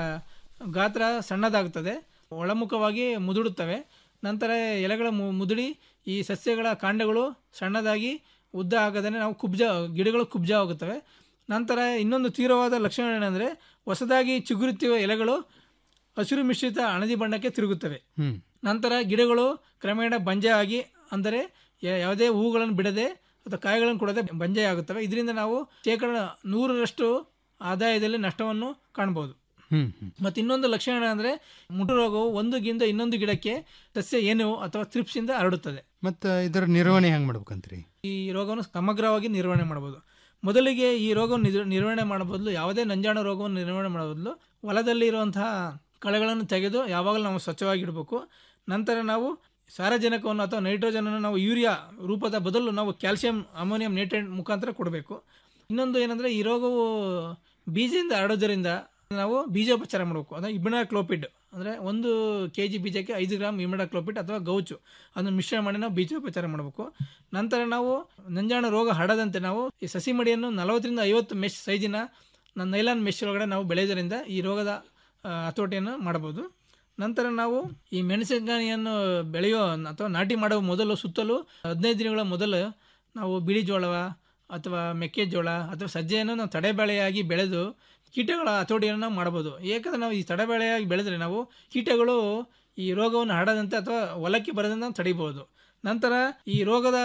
ಗಾತ್ರ ಸಣ್ಣದಾಗುತ್ತದೆ ಒಳಮುಖವಾಗಿ ಮುದುಡುತ್ತವೆ ನಂತರ ಎಲೆಗಳ ಮು ಮುದುಡಿ ಈ ಸಸ್ಯಗಳ ಕಾಂಡಗಳು ಸಣ್ಣದಾಗಿ ಉದ್ದ ಆಗದೇ ನಾವು ಕುಬ್ಜ ಗಿಡಗಳು ಕುಬ್ಜ ಆಗುತ್ತವೆ ನಂತರ ಇನ್ನೊಂದು ತೀವ್ರವಾದ ಲಕ್ಷಣಗಳೇನೆಂದರೆ ಹೊಸದಾಗಿ ಚಿಗುರುತ್ತಿರುವ ಎಲೆಗಳು ಹಸಿರು ಮಿಶ್ರಿತ ಹಳದಿ ಬಣ್ಣಕ್ಕೆ ತಿರುಗುತ್ತವೆ ಹ್ಮ್ ನಂತರ ಗಿಡಗಳು ಕ್ರಮೇಣ ಬಂಜೆ ಆಗಿ ಅಂದರೆ ಯ- ಯಾವುದೇ ಹೂಗಳನ್ನು ಬಿಡದೆ ಅಥವಾ ಕಾಯಿಗಳನ್ನು ಕೊಡದೆ ಬಂಜೆ ಆಗುತ್ತವೆ ಇದರಿಂದ ನಾವು ಶೇಕಡ ನೂರರಷ್ಟು ಆದಾಯದಲ್ಲಿ ನಷ್ಟವನ್ನು ಕಾಣಬಹುದು ಹ್ಮ್ ಹ್ಮ್ ಮತ್ತು ಇನ್ನೊಂದು ಲಕ್ಷಣ ಅಂದರೆ ಮುಟು ರೋಗವು ಒಂದು ಗಿಂದ ಇನ್ನೊಂದು ಗಿಡಕ್ಕೆ ಸಸ್ಯ ಏನು ಅಥವಾ ತ್ರಿಪ್ಸಿಂದ ಹರಡುತ್ತದೆ ಮತ್ತು ಇದರ ನಿರ್ವಹಣೆ ಹೆಂಗೆ ಮಾಡ್ಬೇಕಂತ್ರಿ ಈ ರೋಗವನ್ನು ಸಮಗ್ರವಾಗಿ ನಿರ್ವಹಣೆ ಮಾಡಬಹುದು ಮೊದಲಿಗೆ ಈ ರೋಗವನ್ನು ನಿರ್- ನಿರ್ವಹಣೆ ಮಾಡೋ ಬದಲು ಯಾವುದೇ ನಂಜಾಣು ರೋಗವನ್ನು ನಿರ್ವಹಣೆ ಮಾಡೋ ಬದಲು ಹೊಲದಲ್ಲಿ ಇರುವಂತಹ ಕಳೆಗಳನ್ನು ತೆಗೆದು ಯಾವಾಗಲೂ ನಾವು ಸ್ವಚ್ಛವಾಗಿಡಬೇಕು ನಂತರ ನಾವು ಸಾರಜನಕವನ್ನು ಅಥವಾ ನೈಟ್ರೋಜನನ್ನು ನಾವು ಯೂರಿಯಾ ರೂಪದ ಬದಲು ನಾವು ಕ್ಯಾಲ್ಸಿಯಂ ಅಮೋನಿಯಂ ನೈಟ್ರೇಟ್ ಮುಖಾಂತರ ಕೊಡಬೇಕು ಇನ್ನೊಂದು ಏನಂದರೆ ಈ ರೋಗವು ಬೀಜದಿಂದ ಹರಡೋದರಿಂದ ನಾವು ಬೀಜೋಪಚಾರ ಮಾಡಬೇಕು ಅಂದರೆ ಇಬಿನಾ ಕ್ಲೋಪಿಡ್ ಅಂದರೆ ಒಂದು ಕೆ ಜಿ ಬೀಜಕ್ಕೆ ಐದು ಗ್ರಾಮ್ ಇಮಿಡಾ ಕ್ಲೋಪಿಡ್ ಅಥವಾ ಗೌಚು ಅದನ್ನು ಮಿಶ್ರಣ ಮಾಡಿ ನಾವು ಬೀಜೋಪಚಾರ ಮಾಡಬೇಕು ನಂತರ ನಾವು ನಂಜಾಣ ರೋಗ ಹರಡದಂತೆ ನಾವು ಈ ಸಸಿ ಮಡಿಯನ್ನು ನಲವತ್ತರಿಂದ ಐವತ್ತು ಮೆಶ್ ಸೈಜಿನ ನ- ನೈಲಾನ್ ಮೆಶ್ ಒಳಗಡೆ ನಾವು ಬೆಳೆಯೋದ್ರಿಂದ ಈ ರೋಗದ ಆ, ಹತೋಟಿಯನ್ನು ಮಾಡಬಹುದು ನಂತರ ನಾವು ಈ ಮೆಣಸಿನಕಾಯಿಯನ್ನು ಬೆಳೆಯೋ ಅಥವಾ ನಾಟಿ ಮಾಡುವ ಮೊದಲು ಸುತ್ತಲೂ ಹದಿನೈದು ದಿನಗಳ ಮೊದಲು ನಾವು ಬಿಳಿ ಜೋಳವ ಅಥವಾ ಮೆಕ್ಕೆಜೋಳ ಅಥವಾ ಸಜ್ಜೆಯನ್ನು ನಾವು ತಡೆಬೆಳೆಯಾಗಿ ಬೆಳೆದು ಕೀಟಗಳ ಹತೋಟಿಯನ್ನು ನಾವು ಮಾಡ್ಬೋದು ಏಕೆಂದರೆ ನಾವು ಈ ತಡೆಬೆಳೆಯಾಗಿ ಬೆಳೆದ್ರೆ ನಾವು ಕೀಟಗಳು ಈ ರೋಗವನ್ನು ಹರಡದಂತೆ ಅಥವಾ ಹೊಲಕ್ಕೆ ಬರದಂತೆ ನಾವು ತಡಿಬೋದು ನಂತರ ಈ ರೋಗದ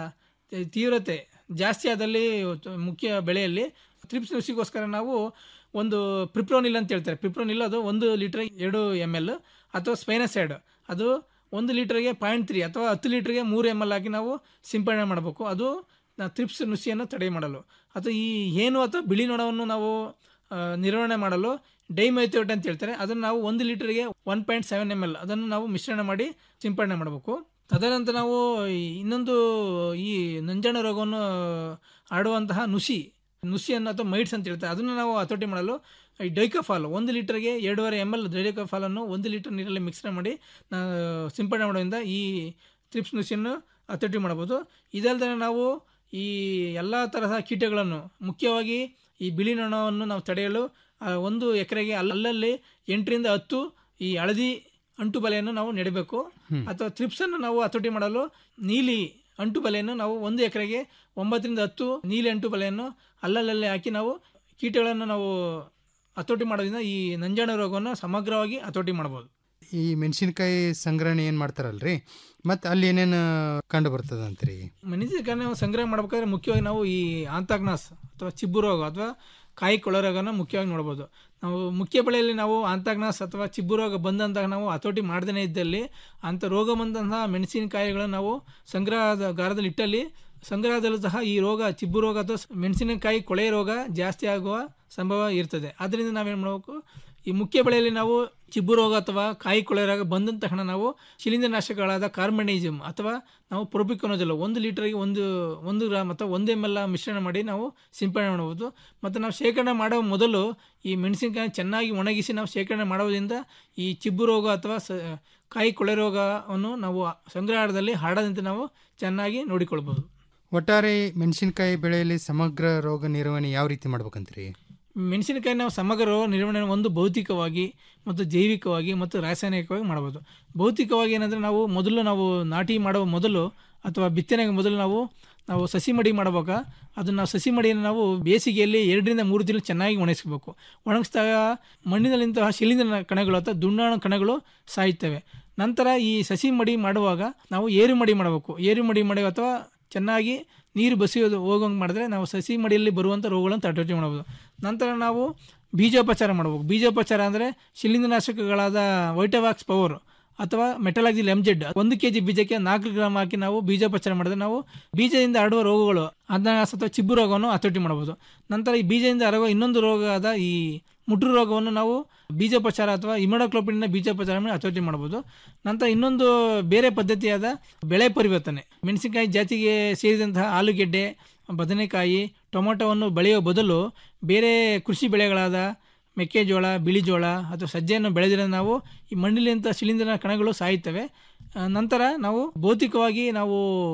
ತೀವ್ರತೆ ಜಾಸ್ತಿ ಆದಲ್ಲಿ ಮುಖ್ಯ ಬೆಳೆಯಲ್ಲಿ ತ್ರಿಪ್ಸ್ ನುಸಿಗೋಸ್ಕರ ನಾವು ಒಂದು ಪ್ರಿಪ್ರೋನಿಲ್ ಅಂತ ಹೇಳ್ತಾರೆ ಪ್ರಿಪ್ರೋನಿಲ್ ಅದು ಒಂದು ಲೀಟರ್ ಎರಡು ಎಮ್ ಎಲ್ ಅಥವಾ ಸ್ಪೈನಸೈಡ್ ಅದು ಒಂದು ಲೀಟರ್ಗೆ ಪಾಯಿಂಟ್ ತ್ರೀ ಅಥವಾ ಹತ್ತು ಲೀಟರ್ಗೆ ಮೂರು ಎಮ್ ಎಲ್ ಹಾಕಿ ನಾವು ಸಿಂಪಡಣೆ ಮಾಡಬೇಕು ಅದು ನಾ- ತ್ರಿಪ್ಸ್ ನುಸಿಯನ್ನು ತಡೆ ಮಾಡಲು ಅಥವಾ ಈ ಏನು ಅಥವಾ ಬಿಳಿ ನೊಣವನ್ನು ನಾವು ಆ, ನಿರ್ವಹಣೆ ಮಾಡಲು ಡೈಮೈಥೋಟ್ ಅಂತ ಹೇಳ್ತಾರೆ ಅದನ್ನು ನಾವು ಒಂದು ಲೀಟರ್ಗೆ one point seven M L ಅದನ್ನು ನಾವು ಮಿಶ್ರಣ ಮಾಡಿ ಸಿಂಪಡಣೆ ಮಾಡಬೇಕು ತದನಂತರ ನಾವು ಈ ಇನ್ನೊಂದು ಈ ನಂಜಾಣ ರೋಗವನ್ನು ಆಡುವಂತಹ ನುಸಿ ನುಸಿಯನ್ನು ಅಥವಾ ಮೈಟ್ಸ್ ಅಂತ ಹೇಳ್ತಾರೆ ಅದನ್ನು ನಾವು ಹತೋಟಿ ಮಾಡಲು ಈ ಡೈಕೋಫಾಲ್ ಒಂದು ಲೀಟರ್ಗೆ ಎರಡೂವರೆ ಎಮ್ ಎಲ್ ಡೈಕೋಫಾಲನ್ನು ಒಂದು ಲೀಟರ್ ನೀರಲ್ಲಿ ಮಿಕ್ಸ್ನ ಮಾಡಿ ನಾ ಸಿಂಪಡಣೆ ಮಾಡೋದ್ರಿಂದ ಈ ತ್ರಿಪ್ಸ್ ನುಸಿಯನ್ನು ಹತೋಟಿ ಮಾಡ್ಬೋದು ಇದಲ್ಲದೆ ನಾವು ಈ ಎಲ್ಲ ತರಹ ಕೀಟಗಳನ್ನು ಮುಖ್ಯವಾಗಿ ಈ ಬಿಳಿ ನೊಣವನ್ನು ನಾವು ತಡೆಯಲು ಆ, ಒಂದು ಎಕರೆಗೆ ಅಲ್ಲಲ್ಲಿ ಎಂಟರಿಂದ ಹತ್ತು ಈ ಹಳದಿ ಅಂಟು ಬಲೆಯನ್ನು ನಾವು ನೆಡಬೇಕು ಅಥವಾ ತ್ರಿಪ್ಸನ್ನು ನಾವು ಹತೋಟಿ ಮಾಡಲು ನೀಲಿ ಅಂಟು ಬಲೆಯನ್ನು ನಾವು ಒಂದು ಎಕರೆಗೆ ಒಂಬತ್ತರಿಂದ ಹತ್ತು ನೀಲಿ ಅಂಟು ಬಲೆಯನ್ನು ಅಲ್ಲಲ್ಲೇ ಹಾಕಿ ನಾವು ಕೀಟಗಳನ್ನು ನಾವು ಹತೋಟಿ ಮಾಡೋದ್ರಿಂದ ಈ ನಂಜಾಣ ರೋಗವನ್ನು ಸಮಗ್ರವಾಗಿ ಹತೋಟಿ ಮಾಡ್ಬೋದು ಈ ಮೆಣಸಿನಕಾಯಿ ಸಂಗ್ರಹಣೆ ಏನು ಮಾಡ್ತಾರಲ್ರಿ ಮತ್ತು ಅಲ್ಲಿ ಏನೇನು ಕಂಡು ಬರ್ತದಂತ್ರಿ ಮೆಣಸಿನಕಾಯಿ ನಾವು ಸಂಗ್ರಹ ಮಾಡ್ಬೇಕಾದ್ರೆ ಮುಖ್ಯವಾಗಿ ನಾವು ಈ ಆಂತಾಗ್ನಾಸ್ ಅಥವಾ ಚಿಬ್ಬು ರೋಗ ಅಥವಾ ಕಾಯಿ ಕೊಳೆ ರೋಗನ ಮುಖ್ಯವಾಗಿ ನೋಡ್ಬೋದು ನಾವು ಮುಖ್ಯ ಬೆಳೆಯಲ್ಲಿ ನಾವು ಆಂತಾಗ್ನಾಸ್ ಅಥವಾ ಚಿಬ್ಬು ರೋಗ ಬಂದಂತಹ ನಾವು ಹತೋಟಿ ಮಾಡದೇ ಇದ್ದಲ್ಲಿ ಅಂಥ ರೋಗ ಬಂದಂತಹ ಮೆಣಸಿನಕಾಯಿಗಳನ್ನು ನಾವು ಸಂಗ್ರಹದ ಗಾರದಲ್ಲಿ ಇಟ್ಟಲ್ಲಿ ಸಂಗ್ರಹದಲ್ಲೂ ಸಹ ಈ ರೋಗ ಚಿಬ್ಬು ರೋಗ ಅಥವಾ ಮೆಣಸಿನಕಾಯಿ ಕೊಳೆ ರೋಗ ಜಾಸ್ತಿ ಆಗುವ ಸಂಭವ ಇರ್ತದೆ ಆದ್ದರಿಂದ ನಾವೇನು ಮಾಡಬೇಕು ಈ ಮುಖ್ಯ ಬೆಳೆಯಲ್ಲಿ ನಾವು ಚಿಬ್ಬು ರೋಗ ಅಥವಾ ಕಾಯಿ ಕೊಳೆ ರೋಗ ಬಂದ ತಕ್ಷಣ ನಾವು ಶಿಲೀಂಧ್ರನಾಶಕಗಳಾದ ಕಾರ್ಬನೈಜಮ್ ಅಥವಾ ನಾವು ಪ್ರೊಪಿಕೊನೋಜಲ್ ಒಂದು ಲೀಟರ್ಗೆ ಒಂದು ಒಂದು ಗ್ರಾಮ್ ಅಥವಾ ಒಂದು ಎಮ್ ಎಲ್ ಮಿಶ್ರಣ ಮಾಡಿ ನಾವು ಸಿಂಪಡಣೆ ಮಾಡಬಹುದು ಮತ್ತು ನಾವು ಶೇಖರಣೆ ಮಾಡೋ ಮೊದಲು ಈ ಮೆಣಸಿನಕಾಯಿ ಚೆನ್ನಾಗಿ ಒಣಗಿಸಿ ನಾವು ಶೇಖರಣೆ ಮಾಡೋದ್ರಿಂದ ಈ ಚಿಬ್ಬು ರೋಗ ಅಥವಾ ಸ ಕಾಯಿ ಕೊಳೆ ರೋಗವನ್ನು ನಾವು ಸಂಗ್ರಹದಲ್ಲಿ ಹರಡದಂತೆ ನಾವು ಚೆನ್ನಾಗಿ ನೋಡಿಕೊಳ್ಬೋದು ಒಟ್ಟಾರೆ ಮೆಣಸಿನಕಾಯಿ ಬೆಳೆಯಲ್ಲಿ ಸಮಗ್ರ ರೋಗ ನಿರ್ವಹಣೆ ಯಾವ ರೀತಿ ಮಾಡ್ಬೇಕಂತ್ರಿ ಮೆಣಸಿನಕಾಯಿ ನಾವು ಸಮಗ್ರ ರೋಗ ನಿರ್ವಹಣೆ ಒಂದು ಭೌತಿಕವಾಗಿ ಮತ್ತು ಜೈವಿಕವಾಗಿ ಮತ್ತು ರಾಸಾಯನಿಕವಾಗಿ ಮಾಡ್ಬೋದು ಭೌತಿಕವಾಗಿ ಏನಂದರೆ ನಾವು ಮೊದಲು ನಾವು ನಾಟಿ ಮಾಡುವ ಮೊದಲು ಅಥವಾ ಬಿತ್ತನೆಗೆ ಮೊದಲು ನಾವು ನಾವು ಸಸಿ ಮಡಿ ಮಾಡಬೇಕಾ ಅದನ್ನು ನಾವು ಸಸಿ ಮಡಿಯನ್ನು ನಾವು ಬೇಸಿಗೆಯಲ್ಲಿ ಎರಡರಿಂದ ಮೂರು ದಿನ ಚೆನ್ನಾಗಿ ಒಣಗಿಸ್ಬೇಕು ಒಣಗಿಸಿದಾಗ ಮಣ್ಣಿನಲ್ಲಿಂತಹ ಶಿಲೀಂಧ್ರ ಕಣಗಳು ಅಥವಾ ದುಂಡಾಣು ಕಣಗಳು ಸಾಯುತ್ತವೆ ನಂತರ ಈ ಸಸಿ ಮಡಿ ಮಾಡುವಾಗ ನಾವು ಏರು ಮಡಿ ಮಾಡಬೇಕು ಏರು ಮಡಿ ಮಾಡಿ ಅಥವಾ ಚೆನ್ನಾಗಿ ನೀರು ಬಸಿಯೋದು ಹೋಗಂಗೆ ಮಾಡಿದ್ರೆ ನಾವು ಸಸಿ ಮಡಿಯಲ್ಲಿ ಬರುವಂಥ ರೋಗಗಳನ್ನು ತಡೆಗಟ್ಟೆ ಮಾಡಬಹುದು ನಂತರ ನಾವು ಬೀಜೋಪಚಾರ ಮಾಡಬೇಕು ಬೀಜೋಪಚಾರ ಅಂದರೆ ಶಿಲೀಂಧ್ರನಾಶಕಗಳಾದ ವೈಟವಾಕ್ಸ್ ಪವರ್ ಅಥವಾ ಮೆಟಲಾಕ್ಸಿಲ್ ಎಂಜೆಡ್ ಒಂದು ಕೆ ಜಿ ಬೀಜಕ್ಕೆ ನಾಲ್ಕು ಗ್ರಾಮ್ ಹಾಕಿ ನಾವು ಬೀಜೋಪಚಾರ ಮಾಡಿದ್ರೆ ನಾವು ಬೀಜದಿಂದ ಹರಡುವ ರೋಗಗಳು ಅದನ್ನ ಅಥವಾ ಚಿಬ್ಬು ರೋಗವನ್ನು ಹತೋಟಿ ಮಾಡಬಹುದು ನಂತರ ಈ ಬೀಜದಿಂದ ಹರಡುವ ಇನ್ನೊಂದು ರೋಗ ಆದ ಈ ಮುಟ್ರು ರೋಗವನ್ನು ನಾವು ಬೀಜೋಪಚಾರ ಅಥವಾ ಇಮಡೋಕ್ಲೋಪಿಡಿನ ಬೀಜೋಪಚಾರ ಮಾಡಿ ಹತೋಟಿ ಮಾಡಬಹುದು ನಂತರ ಇನ್ನೊಂದು ಬೇರೆ ಪದ್ಧತಿಯಾದ ಬೆಳೆ ಪರಿವರ್ತನೆ ಮೆಣಸಿನಕಾಯಿ ಜಾತಿಗೆ ಸೇರಿದಂತಹ ಆಲೂಗೆಡ್ಡೆ ಬದನೆಕಾಯಿ ಟೊಮೊಟೊವನ್ನು ಬೆಳೆಯುವ ಬದಲು ಬೇರೆ ಕೃಷಿ ಬೆಳೆಗಳಾದ ಮೆಕ್ಕೆಜೋಳ ಬಿಳಿಜೋಳ ಅಥವಾ ಸಜ್ಜೆಯನ್ನು ಬೆಳೆದರೆ ನಾವು ಈ ಮಣ್ಣಿಲಿಂದ ಶಿಲೀಂಧ್ರ ಕಣಗಳು ಸಾಯುತ್ತವೆ ಆ, ನಂತರ ನಾವು ಭೌತಿಕವಾಗಿ ನಾವು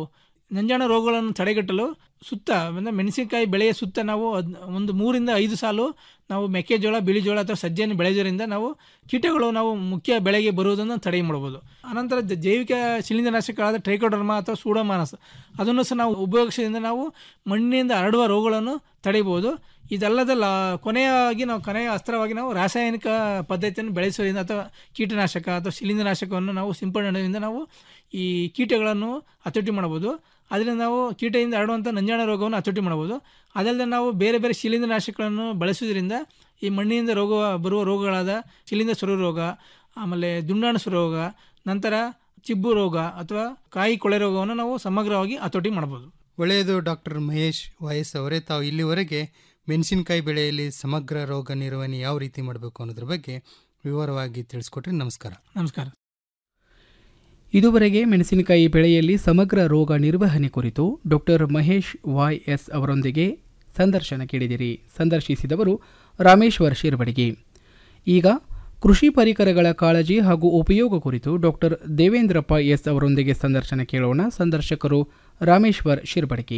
ನಂಜಾಣ ರೋಗಗಳನ್ನು ತಡೆಗಟ್ಟಲು ಸುತ್ತ ಅಂದರೆ ಮೆಣಸಿನಕಾಯಿ ಬೆಳೆಯ ಸುತ್ತ ನಾವು ಅದ್ ಒಂದು ಮೂರಿಂದ ಐದು ಸಾಲು ನಾವು ಮೆಕ್ಕೆಜೋಳ ಬಿಳಿಜೋಳ ಅಥವಾ ಸಜ್ಜೆಯನ್ನು ಬೆಳೆಯೋದ್ರಿಂದ ನಾವು ಕೀಟಗಳು ನಾವು ಮುಖ್ಯ ಬೆಳೆಗೆ ಬರುವುದನ್ನು ತಡೆ ಮಾಡಬಹುದು ಅನಂತರ ಜ- ಜೈವಿಕ ಶಿಲೀಂಧ್ರನಾಶಕಗಳಾದ ಟ್ರೈಕೋಡರ್ಮಾ ಅಥವಾ ಸೂಡೋಮಾನಸ್ ಅದನ್ನು ಸಹ ನಾವು ಉಪಯೋಗಿಸೋದ್ರಿಂದ ನಾವು ಮಣ್ಣಿನಿಂದ ಹರಡುವ ರೋಗಗಳನ್ನು ತಡೆಯಬಹುದು ಇದಲ್ಲದಲ್ಲ ಕೊನೆಯಾಗಿ ನಾವು ಕೊನೆಯ ಅಸ್ತ್ರವಾಗಿ ನಾವು ರಾಸಾಯನಿಕ ಪದ್ಧತಿಯನ್ನು ಬೆಳೆಸೋದ್ರಿಂದ ಅಥವಾ ಕೀಟನಾಶಕ ಅಥವಾ ಶಿಲೀಂಧ್ರನಾಶಕವನ್ನು ನಾವು ಸಿಂಪಡಣೆಯಿಂದ ನಾವು ಈ ಕೀಟಗಳನ್ನು ಹತೋಟಿ ಮಾಡಬಹುದು ಅದರಿಂದ ನಾವು ಕೀಟದಿಂದ ಹರಡುವಂಥ ನಂಜಾಣ ರೋಗವನ್ನು ಹತೋಟಿ ಮಾಡಬಹುದು ಅದಲ್ಲದೆ ನಾವು ಬೇರೆ ಬೇರೆ ಶಿಲೀಂಧ್ರನಾಶಕಗಳನ್ನು ಬಳಸೋದ್ರಿಂದ ಈ ಮಣ್ಣಿನಿಂದ ರೋಗ ಬರುವ ರೋಗಗಳಾದ ಶಿಲೀಂಧ್ರ ಸ್ವರ ರೋಗ ಆಮೇಲೆ ದುಂಡಾಣು ಸ್ವರ ರೋಗ ನಂತರ ಚಿಬ್ಬು ರೋಗ ಅಥವಾ ಕಾಯಿ ಕೊಳೆ ರೋಗವನ್ನು ನಾವು ಸಮಗ್ರವಾಗಿ ಹತೋಟಿ ಮಾಡಬಹುದು ಒಳ್ಳೆಯದು ಡಾಕ್ಟರ್ ಮಹೇಶ್ ವಯಸ್ ಅವರೇ ತಾವು ಇಲ್ಲಿವರೆಗೆ ಮೆಣಸಿನಕಾಯಿ ಬೆಳೆಯಲ್ಲಿ ಸಮಗ್ರ ರೋಗ ನಿರ್ವಹಣೆ ಯಾವ ರೀತಿ ಮಾಡಬೇಕು ಅನ್ನೋದ್ರ ಬಗ್ಗೆ ವಿವರವಾಗಿ ತಿಳಿಸ್ಕೊಟ್ರಿ ನಮಸ್ಕಾರ ನಮಸ್ಕಾರ ಇದುವರೆಗೆ ಮೆಣಸಿನಕಾಯಿ ಬೆಳೆಯಲ್ಲಿ ಸಮಗ್ರ ರೋಗ ನಿರ್ವಹಣೆ ಕುರಿತು ಡಾಕ್ಟರ್ ಮಹೇಶ್ ವಾಯ್ ಎಸ್ ಅವರೊಂದಿಗೆ ಸಂದರ್ಶನ ಕೇಳಿದಿರಿ ಸಂದರ್ಶಿಸಿದವರು ರಾಮೇಶ್ವರ್ ಶಿರ್ಬಡಗಿ ಈಗ ಕೃಷಿ ಪರಿಕರಗಳ ಕಾಳಜಿ ಹಾಗೂ ಉಪಯೋಗ ಕುರಿತು ಡಾಕ್ಟರ್ ದೇವೇಂದ್ರಪ್ಪ ಎಸ್ ಅವರೊಂದಿಗೆ ಸಂದರ್ಶನ ಕೇಳೋಣ ಸಂದರ್ಶಕರು ರಾಮೇಶ್ವರ್ ಶಿರ್ಬಡಗಿ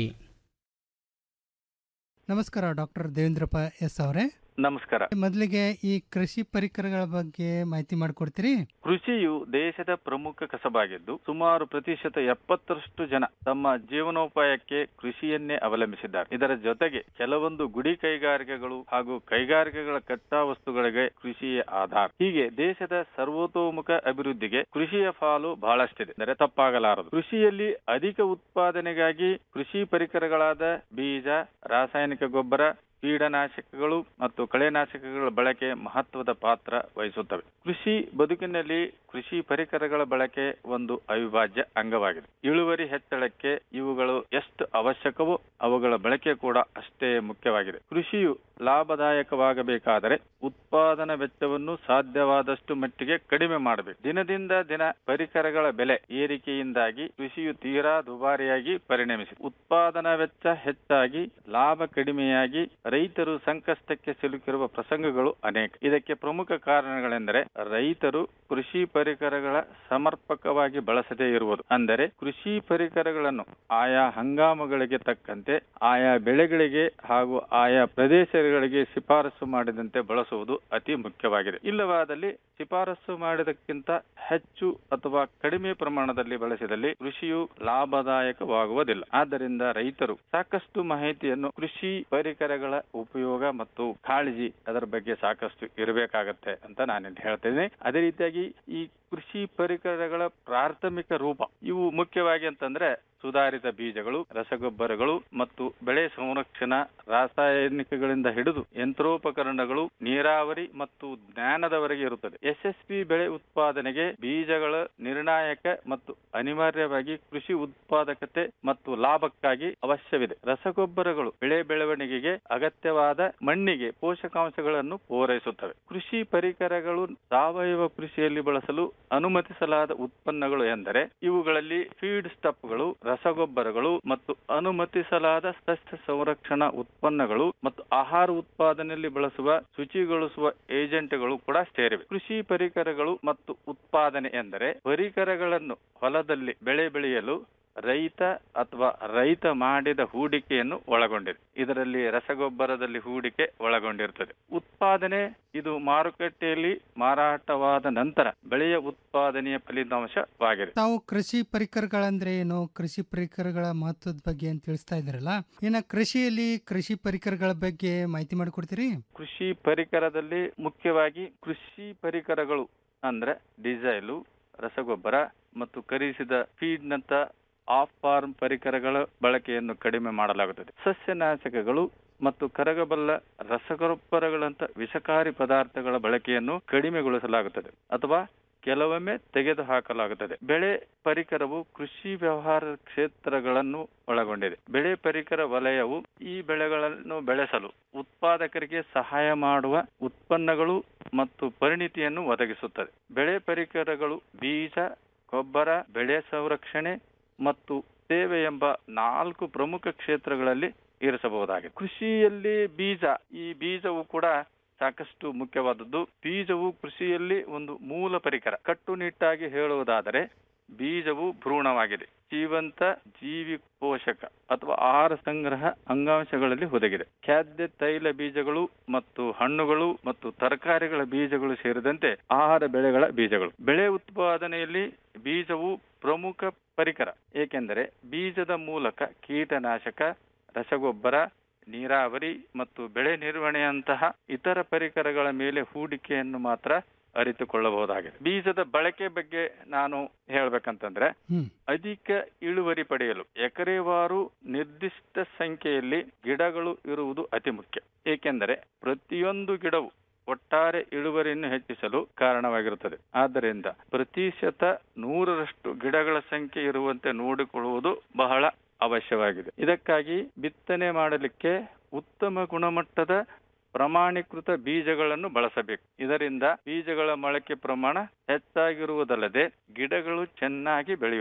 ನಮಸ್ಕಾರ ಡಾಕ್ಟರ್ ದೇವೇಂದ್ರಪ್ಪ ಎಸ್ ಅವರೇ ನಮಸ್ಕಾರ ಮೊದಲಿಗೆ ಈ ಕೃಷಿ ಪರಿಕರಗಳ ಬಗ್ಗೆ ಮಾಹಿತಿ ಮಾಡಿಕೊಡ್ತೀರಿ ಕೃಷಿಯು ದೇಶದ ಪ್ರಮುಖ ಕಸಬಾಗಿದ್ದು ಸುಮಾರು ಪ್ರತಿಶತ ಎಪ್ಪತ್ತರಷ್ಟು ಜನ ತಮ್ಮ ಜೀವನೋಪಾಯಕ್ಕೆ ಕೃಷಿಯನ್ನೇ ಅವಲಂಬಿಸಿದ್ದಾರೆ ಇದರ ಜೊತೆಗೆ ಕೆಲವೊಂದು ಗುಡಿ ಕೈಗಾರಿಕೆಗಳು ಹಾಗೂ ಕೈಗಾರಿಕೆಗಳ ಕಚ್ಚಾ ವಸ್ತುಗಳಿಗೆ ಕೃಷಿಯೇ ಆಧಾರ ಹೀಗೆ ದೇಶದ ಸರ್ವತೋಮುಖ ಅಭಿವೃದ್ಧಿಗೆ ಕೃಷಿಯ ಪಾಲು ಬಹಳಷ್ಟಿದೆ ಅಂದರೆ ತಪ್ಪಾಗಲಾರದು ಕೃಷಿಯಲ್ಲಿ ಅಧಿಕ ಉತ್ಪಾದನೆಗಾಗಿ ಕೃಷಿ ಪರಿಕರಗಳಾದ ಬೀಜ ರಾಸಾಯನಿಕ ಗೊಬ್ಬರ ಕೀಟನಾಶಕಗಳು ಮತ್ತು ಕಳೆನಾಶಕಗಳ ಬಳಕೆ ಮಹತ್ವದ ಪಾತ್ರ ವಹಿಸುತ್ತವೆ ಕೃಷಿ ಬದುಕಿನಲ್ಲಿ ಕೃಷಿ ಪರಿಕರಗಳ ಬಳಕೆ ಒಂದು ಅವಿಭಾಜ್ಯ ಅಂಗವಾಗಿದೆ ಇಳುವರಿ ಹೆಚ್ಚಳಕ್ಕೆ ಇವುಗಳು ಎಷ್ಟು ಅವಶ್ಯಕವೋ ಅವುಗಳ ಬಳಕೆ ಕೂಡ ಅಷ್ಟೇ ಮುಖ್ಯವಾಗಿದೆ ಕೃಷಿಯು ಲಾಭದಾಯಕವಾಗಬೇಕಾದರೆ ಉತ್ಪಾದನಾ ವೆಚ್ಚವನ್ನು ಸಾಧ್ಯವಾದಷ್ಟು ಮಟ್ಟಿಗೆ ಕಡಿಮೆ ಮಾಡಬೇಕು ದಿನದಿಂದ ದಿನ ಪರಿಕರಗಳ ಬೆಲೆ ಏರಿಕೆಯಿಂದಾಗಿ ಕೃಷಿಯು ತೀರಾ ದುಬಾರಿಯಾಗಿ ಪರಿಣಮಿಸಿದೆ ಉತ್ಪಾದನಾ ವೆಚ್ಚ ಹೆಚ್ಚಾಗಿ ಲಾಭ ಕಡಿಮೆಯಾಗಿ ರೈತರು ಸಂಕಷ್ಟಕ್ಕೆ ಸಿಲುಕಿರುವ ಪ್ರಸಂಗಗಳು ಅನೇಕ ಇದಕ್ಕೆ ಪ್ರಮುಖ ಕಾರಣಗಳೆಂದರೆ ರೈತರು ಕೃಷಿ ಪರಿಕರಗಳ ಸಮರ್ಪಕವಾಗಿ ಬಳಸದೇ ಇರುವುದು ಅಂದರೆ ಕೃಷಿ ಪರಿಕರಗಳನ್ನು ಆಯಾ ಹಂಗಾಮಗಳಿಗೆ ತಕ್ಕಂತೆ ಆಯಾ ಬೆಳೆಗಳಿಗೆ ಹಾಗೂ ಆಯಾ ಪ್ರದೇಶಗಳಿಗೆ ಶಿಫಾರಸು ಮಾಡಿದಂತೆ ಬಳಸುವುದು ಅತಿ ಮುಖ್ಯವಾಗಿದೆ ಇಲ್ಲವಾದಲ್ಲಿ ಶಿಫಾರಸು ಮಾಡಿದಕ್ಕಿಂತ ಹೆಚ್ಚು ಅಥವಾ ಕಡಿಮೆ ಪ್ರಮಾಣದಲ್ಲಿ ಬಳಸಿದಲ್ಲಿ ಕೃಷಿಯು ಲಾಭದಾಯಕವಾಗುವುದಿಲ್ಲ ಆದ್ದರಿಂದ ರೈತರು ಸಾಕಷ್ಟು ಮಾಹಿತಿಯನ್ನು ಕೃಷಿ ಪರಿಕರಗಳ ಉಪಯೋಗ ಮತ್ತು ಕಾಳಜಿ ಅದರ ಬಗ್ಗೆ ಸಾಕಷ್ಟು ಇರಬೇಕಾಗತ್ತೆ ಅಂತ ನಾನಿಲ್ಲಿ ಹೇಳ್ತೇನೆ ಅದೇ ರೀತಿಯಾಗಿ ಈ ಕೃಷಿ ಪರಿಕರಗಳ ಪ್ರಾಥಮಿಕ ರೂಪ ಇವು ಮುಖ್ಯವಾಗಿ ಅಂತಂದ್ರೆ ಸುಧಾರಿತ ಬೀಜಗಳು ರಸಗೊಬ್ಬರಗಳು ಮತ್ತು ಬೆಳೆ ಸಂರಕ್ಷಣಾ ರಾಸಾಯನಿಕಗಳಿಂದ ಹಿಡಿದು ಯಂತ್ರೋಪಕರಣಗಳು ನೀರಾವರಿ ಮತ್ತು ಜ್ಞಾನದವರೆಗೆ ಇರುತ್ತದೆ ಯಶಸ್ವಿ ಬೆಳೆ ಉತ್ಪಾದನೆಗೆ ಬೀಜಗಳ ನಿರ್ಣಾಯಕ ಮತ್ತು ಅನಿವಾರ್ಯವಾಗಿ ಕೃಷಿ ಉತ್ಪಾದಕತೆ ಮತ್ತು ಲಾಭಕ್ಕಾಗಿ ಅವಶ್ಯವಿದೆ ರಸಗೊಬ್ಬರಗಳು ಬೆಳೆ ಬೆಳವಣಿಗೆಗೆ ಅಗತ್ಯವಾದ ಮಣ್ಣಿಗೆ ಪೋಷಕಾಂಶಗಳನ್ನು ಪೂರೈಸುತ್ತವೆ ಕೃಷಿ ಪರಿಕರಗಳು ಸಾವಯವ ಕೃಷಿಯಲ್ಲಿ ಬಳಸಲು ಅನುಮತಿಸಲಾದ ಉತ್ಪನ್ನಗಳು ಎಂದರೆ ಇವುಗಳಲ್ಲಿ ಫೀಡ್ ಸ್ಟಫ್ಗಳು ರಸಗೊಬ್ಬರಗಳು ಮತ್ತು ಅನುಮತಿಸಲಾದ ಸಸ್ಯ ಸಂರಕ್ಷಣಾ ಉತ್ಪನ್ನಗಳು ಮತ್ತು ಆಹಾರ ಉತ್ಪಾದನೆಯಲ್ಲಿ ಬಳಸುವ ಶುಚಿಗೊಳಿಸುವ ಏಜೆಂಟ್ಗಳು ಕೂಡ ಸೇರಿವೆ ಕೃಷಿ ಪರಿಕರಗಳು ಮತ್ತು ಉತ್ಪಾದನೆ ಎಂದರೆ ಪರಿಕರಗಳನ್ನು ಹೊಲದಲ್ಲಿ ಬೆಳೆ ಬೆಳೆಯಲು ರೈತ ಅಥವಾ ರೈತ ಮಾಡಿದ ಹೂಡಿಕೆಯನ್ನು ಒಳಗೊಂಡಿದೆ ಇದರಲ್ಲಿ ರಸಗೊಬ್ಬರದಲ್ಲಿ ಹೂಡಿಕೆ ಒಳಗೊಂಡಿರುತ್ತದೆ ಉತ್ಪಾದನೆ ಇದು ಮಾರುಕಟ್ಟೆಯಲ್ಲಿ ಮಾರಾಟವಾದ ನಂತರ ಬೆಳೆಯ ಉತ್ಪಾದನೆಯ ಫಲಿತಾಂಶವಾಗಿದೆ ತಾವು ಕೃಷಿ ಪರಿಕರಗಳಂದ್ರೆ ಏನು ಕೃಷಿ ಪರಿಕರಗಳ ಮಹತ್ವದ ಬಗ್ಗೆ ಅಂತ ತಿಳಿಸ್ತಾ ಇದ್ರಲ್ಲ ಇನ್ನ ಕೃಷಿಯಲ್ಲಿ ಕೃಷಿ ಪರಿಕರಗಳ ಬಗ್ಗೆ ಮಾಹಿತಿ ಮಾಡಿಕೊಡ್ತೀರಿ ಕೃಷಿ ಪರಿಕರದಲ್ಲಿ ಮುಖ್ಯವಾಗಿ ಕೃಷಿ ಪರಿಕರಗಳು ಅಂದ್ರೆ ಡೀಸೆಲು ರಸಗೊಬ್ಬರ ಮತ್ತು ಕರಿಸಿದ ಫೀಡ್ನಂತ ಆಫ್ ಫಾರ್ಮ್ ಪರಿಕರಗಳ ಬಳಕೆಯನ್ನು ಕಡಿಮೆ ಮಾಡಲಾಗುತ್ತದೆ ಸಸ್ಯನಾಶಕಗಳು ಮತ್ತು ಕರಗಬಲ್ಲ ರಸಗೊಬ್ಬರಗಳಂತ ವಿಷಕಾರಿ ಪದಾರ್ಥಗಳ ಬಳಕೆಯನ್ನು ಕಡಿಮೆಗೊಳಿಸಲಾಗುತ್ತದೆ ಅಥವಾ ಕೆಲವೊಮ್ಮೆ ತೆಗೆದುಹಾಕಲಾಗುತ್ತದೆ ಬೆಳೆ ಪರಿಕರವು ಕೃಷಿ ವ್ಯವಹಾರ ಕ್ಷೇತ್ರಗಳನ್ನು ಒಳಗೊಂಡಿದೆ ಬೆಳೆ ಪರಿಕರ ವಲಯವು ಈ ಬೆಳೆಗಳನ್ನು ಬೆಳೆಸಲು ಉತ್ಪಾದಕರಿಗೆ ಸಹಾಯ ಮಾಡುವ ಉತ್ಪನ್ನಗಳು ಮತ್ತು ಪರಿಣಿತಿಯನ್ನು ಒದಗಿಸುತ್ತದೆ ಬೆಳೆ ಪರಿಕರಗಳು ಬೀಜ ಗೊಬ್ಬರ ಬೆಳೆ ಸಂರಕ್ಷಣೆ ಮತ್ತು ಸೇವೆ ಎಂಬ ನಾಲ್ಕು ಪ್ರಮುಖ ಕ್ಷೇತ್ರಗಳಲ್ಲಿ ಇರಿಸಬಹುದಾಗಿದೆ ಕೃಷಿಯಲ್ಲಿ ಬೀಜ ಈ ಬೀಜವು ಕೂಡ ಸಾಕಷ್ಟು ಮುಖ್ಯವಾದದ್ದು ಬೀಜವು ಕೃಷಿಯಲ್ಲಿ ಒಂದು ಮೂಲ ಪರಿಕರ ಕಟ್ಟುನಿಟ್ಟಾಗಿ ಹೇಳುವುದಾದರೆ ಬೀಜವು ಭ್ರೂಣವಾಗಿದೆ ಜೀವಂತ ಜೀವಿ ಪೋಷಕ ಅಥವಾ ಆಹಾರ ಸಂಗ್ರಹ ಅಂಗಾಂಶಗಳಲ್ಲಿ ಹುದುಗಿದೆ ಖಾದ್ಯ ತೈಲ ಬೀಜಗಳು ಮತ್ತು ಹಣ್ಣುಗಳು ಮತ್ತು ತರಕಾರಿಗಳ ಬೀಜಗಳು ಸೇರಿದಂತೆ ಆಹಾರ ಬೆಳೆಗಳ ಬೀಜಗಳು ಬೆಳೆ ಉತ್ಪಾದನೆಯಲ್ಲಿ ಬೀಜವು ಪ್ರಮುಖ ಪರಿಕರ ಏಕೆಂದರೆ ಬೀಜದ ಮೂಲಕ ಕೀಟನಾಶಕ ರಸಗೊಬ್ಬರ ನೀರಾವರಿ ಮತ್ತು ಬೆಳೆ ನಿರ್ವಹಣೆಯಂತಹ ಇತರ ಪರಿಕರಗಳ ಮೇಲೆ ಹೂಡಿಕೆಯನ್ನು ಮಾತ್ರ ಅರಿತುಕೊಳ್ಳಬಹುದಾಗಿದೆ ಬೀಜದ ಬಳಕೆ ಬಗ್ಗೆ ನಾನು ಹೇಳ್ಬೇಕಂತಂದ್ರೆ ಅಧಿಕ ಇಳುವರಿ ಪಡೆಯಲು ಎಕರೆವಾರು ನಿರ್ದಿಷ್ಟ ಸಂಖ್ಯೆಯಲ್ಲಿ ಗಿಡಗಳು ಇರುವುದು ಅತಿ ಮುಖ್ಯ ಏಕೆಂದರೆ ಪ್ರತಿಯೊಂದು ಗಿಡವು ಒಟ್ಟಾರೆ ಇಳುವರಿಯನ್ನು ಹೆಚ್ಚಿಸಲು ಕಾರಣವಾಗಿರುತ್ತದೆ ಆದ್ದರಿಂದ ಪ್ರತಿಶತ ನೂರರಷ್ಟು ಗಿಡಗಳ ಸಂಖ್ಯೆ ಇರುವಂತೆ ನೋಡಿಕೊಳ್ಳುವುದು ಬಹಳ ಅವಶ್ಯವಾಗಿದೆ ಇದಕ್ಕಾಗಿ ಬಿತ್ತನೆ ಮಾಡಲಿಕ್ಕೆ ಉತ್ತಮ ಗುಣಮಟ್ಟದ ಪ್ರಮಾಣೀಕೃತ ಬೀಜಗಳನ್ನು ಬಳಸಬೇಕು ಇದರಿಂದ ಬೀಜಗಳ ಮೊಳಕೆ ಪ್ರಮಾಣ ಹೆಚ್ಚಾಗಿರುವುದಲ್ಲದೆ ಗಿಡಗಳು ಚೆನ್ನಾಗಿ ಬೆಳೆಯುತ್ತವೆ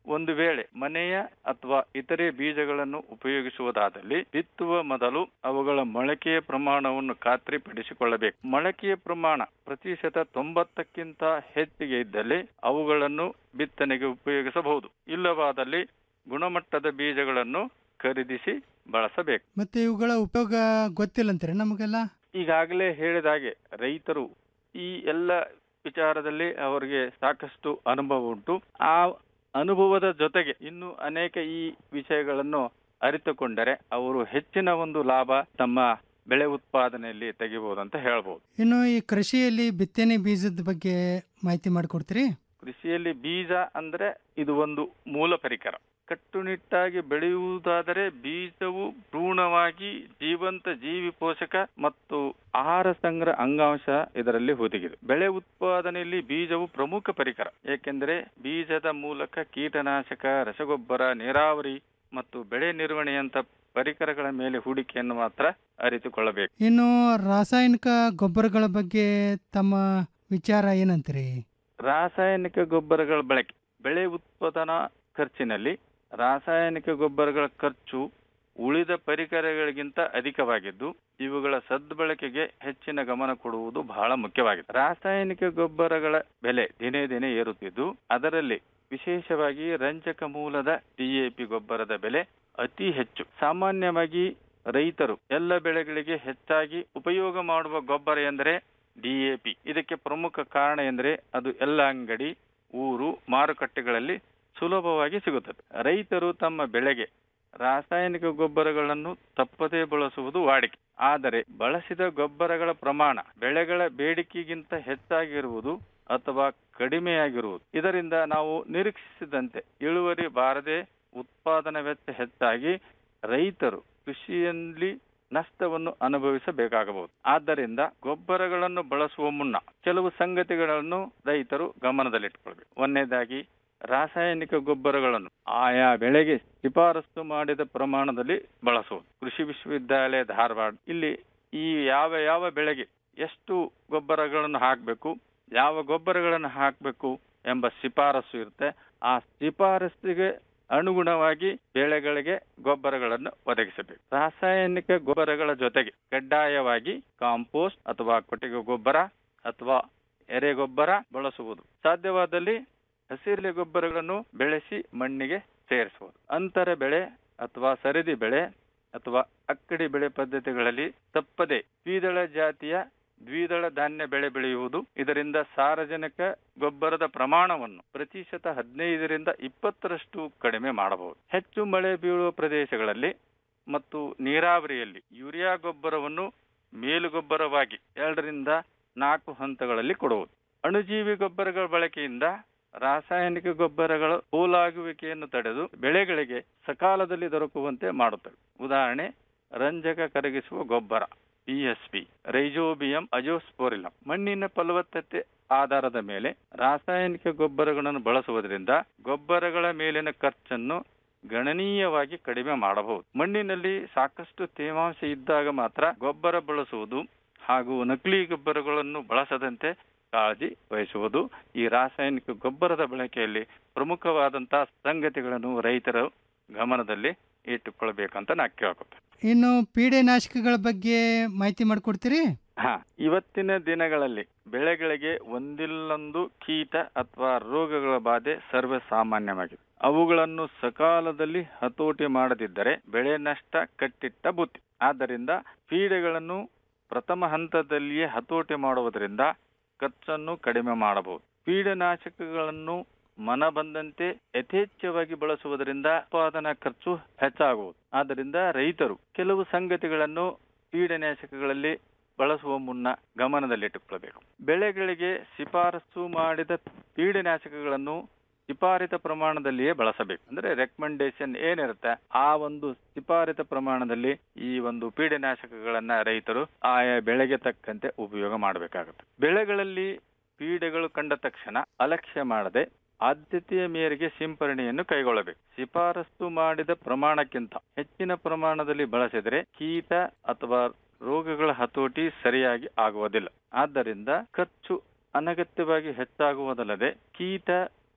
ಒಂದು ವೇಳೆ ಮನೆಯ ಅಥವಾ ಇತರೆ ಬೀಜಗಳನ್ನು ಉಪಯೋಗಿಸುವುದಾದಲ್ಲಿ ಬಿತ್ತುವ ಮೊದಲು ಅವುಗಳ ಮೊಳಕೆಯ ಪ್ರಮಾಣವನ್ನು ಖಾತ್ರಿಪಡಿಸಿಕೊಳ್ಳಬೇಕು ಮೊಳಕೆಯ ಪ್ರಮಾಣ ಪ್ರತಿಶತ ತೊಂಬತ್ತಕ್ಕಿಂತ ಹೆಚ್ಚಿಗೆ ಇದ್ದಲ್ಲಿ ಅವುಗಳನ್ನು ಬಿತ್ತನೆಗೆ ಉಪಯೋಗಿಸಬಹುದು ಇಲ್ಲವಾದಲ್ಲಿ ಗುಣಮಟ್ಟದ ಬೀಜಗಳನ್ನು ಖರೀದಿಸಿ ಬಳಸಬೇಕು ಮತ್ತೆ ಇವುಗಳ ಉಪಯೋಗ ಗೊತ್ತಿಲ್ಲಂತಾರೆ ನಮಗೆಲ್ಲ ಈಗಾಗಲೇ ಹೇಳಿದ ಹಾಗೆ ರೈತರು ಈ ಎಲ್ಲ ವಿಚಾರದಲ್ಲಿ ಅವರಿಗೆ ಸಾಕಷ್ಟು ಅನುಭವ ಉಂಟು ಆ ಅನುಭವದ ಜೊತೆಗೆ ಇನ್ನು ಅನೇಕ ಈ ವಿಷಯಗಳನ್ನು ಅರಿತುಕೊಂಡರೆ ಅವರು ಹೆಚ್ಚಿನ ಒಂದು ಲಾಭ ತಮ್ಮ ಬೆಳೆ ಉತ್ಪಾದನೆಯಲ್ಲಿ ತೆಗಿಬಹುದು ಅಂತ ಹೇಳ್ಬೋದು ಇನ್ನು ಈ ಕೃಷಿಯಲ್ಲಿ ಬಿತ್ತನೆ ಬೀಜದ ಬಗ್ಗೆ ಮಾಹಿತಿ ಮಾಡಿಕೊಡ್ತೀರಿ ಕೃಷಿಯಲ್ಲಿ ಬೀಜ ಅಂದ್ರೆ ಇದು ಒಂದು ಮೂಲ ಪರಿಕರ ಕಟ್ಟುನಿಟ್ಟಾಗಿ ಬೆಳೆಯುವುದಾದರೆ ಬೀಜವು ಭ್ರೂಣವಾಗಿ ಜೀವಂತ ಜೀವಿ ಪೋಷಕ ಮತ್ತು ಆಹಾರ ಸಂಗ್ರಹ ಅಂಗಾಂಶ ಇದರಲ್ಲಿ ಹುದುಗಿದೆ ಬೆಳೆ ಉತ್ಪಾದನೆಯಲ್ಲಿ ಬೀಜವು ಪ್ರಮುಖ ಪರಿಕರ ಏಕೆಂದರೆ ಬೀಜದ ಮೂಲಕ ಕೀಟನಾಶಕ ರಸಗೊಬ್ಬರ ನೀರಾವರಿ ಮತ್ತು ಬೆಳೆ ನಿರ್ವಹಣೆಯಂತ ಪರಿಕರಗಳ ಮೇಲೆ ಹೂಡಿಕೆಯನ್ನು ಮಾತ್ರ ಅರಿತುಕೊಳ್ಳಬೇಕು ಇನ್ನು ರಾಸಾಯನಿಕ ಗೊಬ್ಬರಗಳ ಬಗ್ಗೆ ತಮ್ಮ ವಿಚಾರ ಏನಂತೀರಿ ರಾಸಾಯನಿಕ ಗೊಬ್ಬರಗಳ ಬಳಕೆ ಬೆಳೆ ಉತ್ಪಾದನಾ ಖರ್ಚಿನಲ್ಲಿ ರಾಸಾಯನಿಕ ಗೊಬ್ಬರಗಳ ಖರ್ಚು ಉಳಿದ ಪರಿಕರಗಳಿಗಿಂತ ಅಧಿಕವಾಗಿದ್ದು ಇವುಗಳ ಸದ್ಬಳಕೆಗೆ ಹೆಚ್ಚಿನ ಗಮನ ಕೊಡುವುದು ಬಹಳ ಮುಖ್ಯವಾಗಿದೆ ರಾಸಾಯನಿಕ ಗೊಬ್ಬರಗಳ ಬೆಲೆ ದಿನೇ ದಿನೇ ಏರುತ್ತಿದ್ದು ಅದರಲ್ಲಿ ವಿಶೇಷವಾಗಿ ರಂಜಕ ಮೂಲದ ಡಿಎಪಿ ಗೊಬ್ಬರದ ಬೆಲೆ ಅತಿ ಹೆಚ್ಚು ಸಾಮಾನ್ಯವಾಗಿ ರೈತರು ಎಲ್ಲ ಬೆಳೆಗಳಿಗೆ ಹೆಚ್ಚಾಗಿ ಉಪಯೋಗ ಮಾಡುವ ಗೊಬ್ಬರ ಎಂದರೆ ಡಿಎಪಿ ಇದಕ್ಕೆ ಪ್ರಮುಖ ಕಾರಣ ಎಂದರೆ ಅದು ಎಲ್ಲ ಅಂಗಡಿ ಊರು ಮಾರುಕಟ್ಟೆಗಳಲ್ಲಿ ಸುಲಭವಾಗಿ ಸಿಗುತ್ತದೆ ರೈತರು ತಮ್ಮ ಬೆಳೆಗೆ ರಾಸಾಯನಿಕ ಗೊಬ್ಬರಗಳನ್ನು ತಪ್ಪದೇ ಬಳಸುವುದು ವಾಡಿಕೆ ಆದರೆ ಬಳಸಿದ ಗೊಬ್ಬರಗಳ ಪ್ರಮಾಣ ಬೆಳೆಗಳ ಬೇಡಿಕೆಗಿಂತ ಹೆಚ್ಚಾಗಿರುವುದು ಅಥವಾ ಕಡಿಮೆಯಾಗಿರುವುದು ಇದರಿಂದ ನಾವು ನಿರೀಕ್ಷಿಸಿದಂತೆ ಇಳುವರಿ ಬಾರದೆ ಉತ್ಪಾದನಾ ವೆಚ್ಚ ಹೆಚ್ಚಾಗಿ ರೈತರು ಕೃಷಿಯಲ್ಲಿ ನಷ್ಟವನ್ನು ಅನುಭವಿಸಬೇಕಾಗಬಹುದು ಆದ್ದರಿಂದ ಗೊಬ್ಬರಗಳನ್ನು ಬಳಸುವ ಮುನ್ನ ಕೆಲವು ಸಂಗತಿಗಳನ್ನು ರೈತರು ಗಮನದಲ್ಲಿಟ್ಟುಕೊಳ್ಬೇಕು ಒಂದನೇದಾಗಿ ರಾಸಾಯನಿಕ ಗೊಬ್ಬರಗಳನ್ನು ಆಯಾ ಬೆಳೆಗೆ ಶಿಫಾರಸು ಮಾಡಿದ ಪ್ರಮಾಣದಲ್ಲಿ ಬಳಸುವುದು ಕೃಷಿ ವಿಶ್ವವಿದ್ಯಾಲಯ ಧಾರವಾಡ ಇಲ್ಲಿ ಈ ಯಾವ ಯಾವ ಬೆಳೆಗೆ ಎಷ್ಟು ಗೊಬ್ಬರಗಳನ್ನು ಹಾಕಬೇಕು ಯಾವ ಗೊಬ್ಬರಗಳನ್ನು ಹಾಕಬೇಕು ಎಂಬ ಶಿಫಾರಸು ಇರುತ್ತೆ ಆ ಶಿಫಾರಸ್ಸಿಗೆ ಅನುಗುಣವಾಗಿ ಬೆಳೆಗಳಿಗೆ ಗೊಬ್ಬರಗಳನ್ನು ಒದಗಿಸಬೇಕು ರಾಸಾಯನಿಕ ಗೊಬ್ಬರಗಳ ಜೊತೆಗೆ ಕಡ್ಡಾಯವಾಗಿ ಕಾಂಪೋಸ್ಟ್ ಅಥವಾ ಕೊಟ್ಟಿಗೆ ಗೊಬ್ಬರ ಅಥವಾ ಎರೆಗೊಬ್ಬರ ಬಳಸುವುದು ಸಾಧ್ಯವಾದಲ್ಲಿ ಹಸಿರೆಲೆ ಗೊಬ್ಬರಗಳನ್ನು ಬೆಳೆಸಿ ಮಣ್ಣಿಗೆ ಸೇರಿಸುವುದು ಅಂತರ ಬೆಳೆ ಅಥವಾ ಸರದಿ ಬೆಳೆ ಅಥವಾ ಅಕ್ಕಡಿ ಬೆಳೆ ಪದ್ಧತಿಗಳಲ್ಲಿ ತಪ್ಪದೆ ದ್ವಿದಳ ಜಾತಿಯ ದ್ವಿದಳ ಧಾನ್ಯ ಬೆಳೆ ಬೆಳೆಯುವುದು ಇದರಿಂದ ಸಾರಜನಕ ಗೊಬ್ಬರದ ಪ್ರಮಾಣವನ್ನು ಪ್ರತಿಶತ ಹದಿನೈದರಿಂದ ಇಪ್ಪತ್ತರಷ್ಟು ಕಡಿಮೆ ಮಾಡಬಹುದು ಹೆಚ್ಚು ಮಳೆ ಬೀಳುವ ಪ್ರದೇಶಗಳಲ್ಲಿ ಮತ್ತು ನೀರಾವರಿಯಲ್ಲಿ ಯೂರಿಯಾ ಗೊಬ್ಬರವನ್ನು ಮೇಲುಗೊಬ್ಬರವಾಗಿ ಎರಡರಿಂದ ನಾಲ್ಕು ಹಂತಗಳಲ್ಲಿ ಕೊಡುವುದು ಅಣುಜೀವಿ ಗೊಬ್ಬರಗಳ ಬಳಕೆಯಿಂದ ರಾಸಾಯನಿಕ ಗೊಬ್ಬರಗಳ ಪೋಲಾಗುವಿಕೆಯನ್ನು ತಡೆದು ಬೆಳೆಗಳಿಗೆ ಸಕಾಲದಲ್ಲಿ ದೊರಕುವಂತೆ ಮಾಡುತ್ತವೆ ಉದಾಹರಣೆ ರಂಜಕ ಕರಗಿಸುವ ಗೊಬ್ಬರ ಪಿಎಸ್ಪಿ ರೈಜೋಬಿಯಂ ಅಜೋಸ್ಪೋರಿಲಂ ಮಣ್ಣಿನ ಫಲವತ್ತತೆ ಆಧಾರದ ಮೇಲೆ ರಾಸಾಯನಿಕ ಗೊಬ್ಬರಗಳನ್ನು ಬಳಸುವುದರಿಂದ ಗೊಬ್ಬರಗಳ ಮೇಲಿನ ಖರ್ಚನ್ನು ಗಣನೀಯವಾಗಿ ಕಡಿಮೆ ಮಾಡಬಹುದು ಮಣ್ಣಿನಲ್ಲಿ ಸಾಕಷ್ಟು ತೇವಾಂಶ ಇದ್ದಾಗ ಮಾತ್ರ ಗೊಬ್ಬರ ಬಳಸುವುದು ಹಾಗೂ ನಕಲಿ ಗೊಬ್ಬರಗಳನ್ನು ಬಳಸದಂತೆ ಕಾಳಜಿ ವಹಿಸುವುದು ಈ ರಾಸಾಯನಿಕ ಗೊಬ್ಬರದ ಬಳಕೆಯಲ್ಲಿ ಪ್ರಮುಖವಾದಂತಹ ಸಂಗತಿಗಳನ್ನು ರೈತರು ಗಮನದಲ್ಲಿ ಇಟ್ಟುಕೊಳ್ಬೇಕಂತ ನಾ ಕೇಳ್ಕೊತೇನೆ ಇನ್ನು ಪೀಡೆನಾಶಕಗಳ ಬಗ್ಗೆ ಮಾಹಿತಿ ಮಾಡಿಕೊಡ್ತೀರಿ ಹಾ ಇವತ್ತಿನ ದಿನಗಳಲ್ಲಿ ಬೆಳೆಗಳಿಗೆ ಒಂದಿಲ್ಲೊಂದು ಕೀಟ ಅಥವಾ ರೋಗಗಳ ಬಾಧೆ ಸರ್ವೇ ಸಾಮಾನ್ಯವಾಗಿದೆ ಅವುಗಳನ್ನು ಸಕಾಲದಲ್ಲಿ ಹತೋಟಿ ಮಾಡದಿದ್ದರೆ ಬೆಳೆ ನಷ್ಟ ಕಟ್ಟಿಟ್ಟ ಬುತ್ತಿ ಆದ್ದರಿಂದ ಪೀಡೆಗಳನ್ನು ಪ್ರಥಮ ಹಂತದಲ್ಲಿಯೇ ಹತೋಟಿ ಮಾಡುವುದರಿಂದ ಖರ್ಚನ್ನು ಕಡಿಮೆ ಮಾಡಬಹುದು ಕೀಟನಾಶಕಗಳನ್ನು ಮನ ಬಂದಂತೆ ಯಥೇಚ್ಛವಾಗಿ ಬಳಸುವುದರಿಂದ ಉತ್ಪಾದನಾ ಖರ್ಚು ಹೆಚ್ಚಾಗುವುದು ಆದ್ದರಿಂದ ರೈತರು ಕೆಲವು ಸಂಗತಿಗಳನ್ನು ಕೀಟನಾಶಕಗಳಲ್ಲಿ ಬಳಸುವ ಮುನ್ನ ಗಮನದಲ್ಲಿಟ್ಟುಕೊಳ್ಳಬೇಕು ಬೆಳೆಗಳಿಗೆ ಶಿಫಾರಸು ಮಾಡಿದ ಕೀಟನಾಶಕಗಳನ್ನು ಶಿಫಾರಿತ ಪ್ರಮಾಣದಲ್ಲಿಯೇ ಬಳಸಬೇಕು ಅಂದ್ರೆ ರೆಕಮೆಂಡೇಶನ್ ಏನಿರುತ್ತೆ ಆ ಒಂದು ಶಿಫಾರಿತ ಪ್ರಮಾಣದಲ್ಲಿ ಈ ಒಂದು ಪೀಡನಾಶಕಗಳನ್ನ ರೈತರು ಆಯಾ ಬೆಳೆಗೆ ತಕ್ಕಂತೆ ಉಪಯೋಗ ಮಾಡಬೇಕಾಗುತ್ತೆ ಬೆಳೆಗಳಲ್ಲಿ ಪೀಡೆಗಳು ಕಂಡ ತಕ್ಷಣ ಅಲಕ್ಷ್ಯ ಮಾಡದೆ ಆದ್ಯತೆಯ ಮೇರೆಗೆ ಸಿಂಪರಣೆಯನ್ನು ಕೈಗೊಳ್ಳಬೇಕು ಶಿಫಾರಸು ಮಾಡಿದ ಪ್ರಮಾಣಕ್ಕಿಂತ ಹೆಚ್ಚಿನ ಪ್ರಮಾಣದಲ್ಲಿ ಬಳಸಿದರೆ ಕೀಟ ಅಥವಾ ರೋಗಗಳ ಹತೋಟಿ ಸರಿಯಾಗಿ ಆಗುವುದಿಲ್ಲ ಆದ್ದರಿಂದ ಖರ್ಚು ಅನಗತ್ಯವಾಗಿ ಹೆಚ್ಚಾಗುವುದಲ್ಲದೆ ಕೀಟ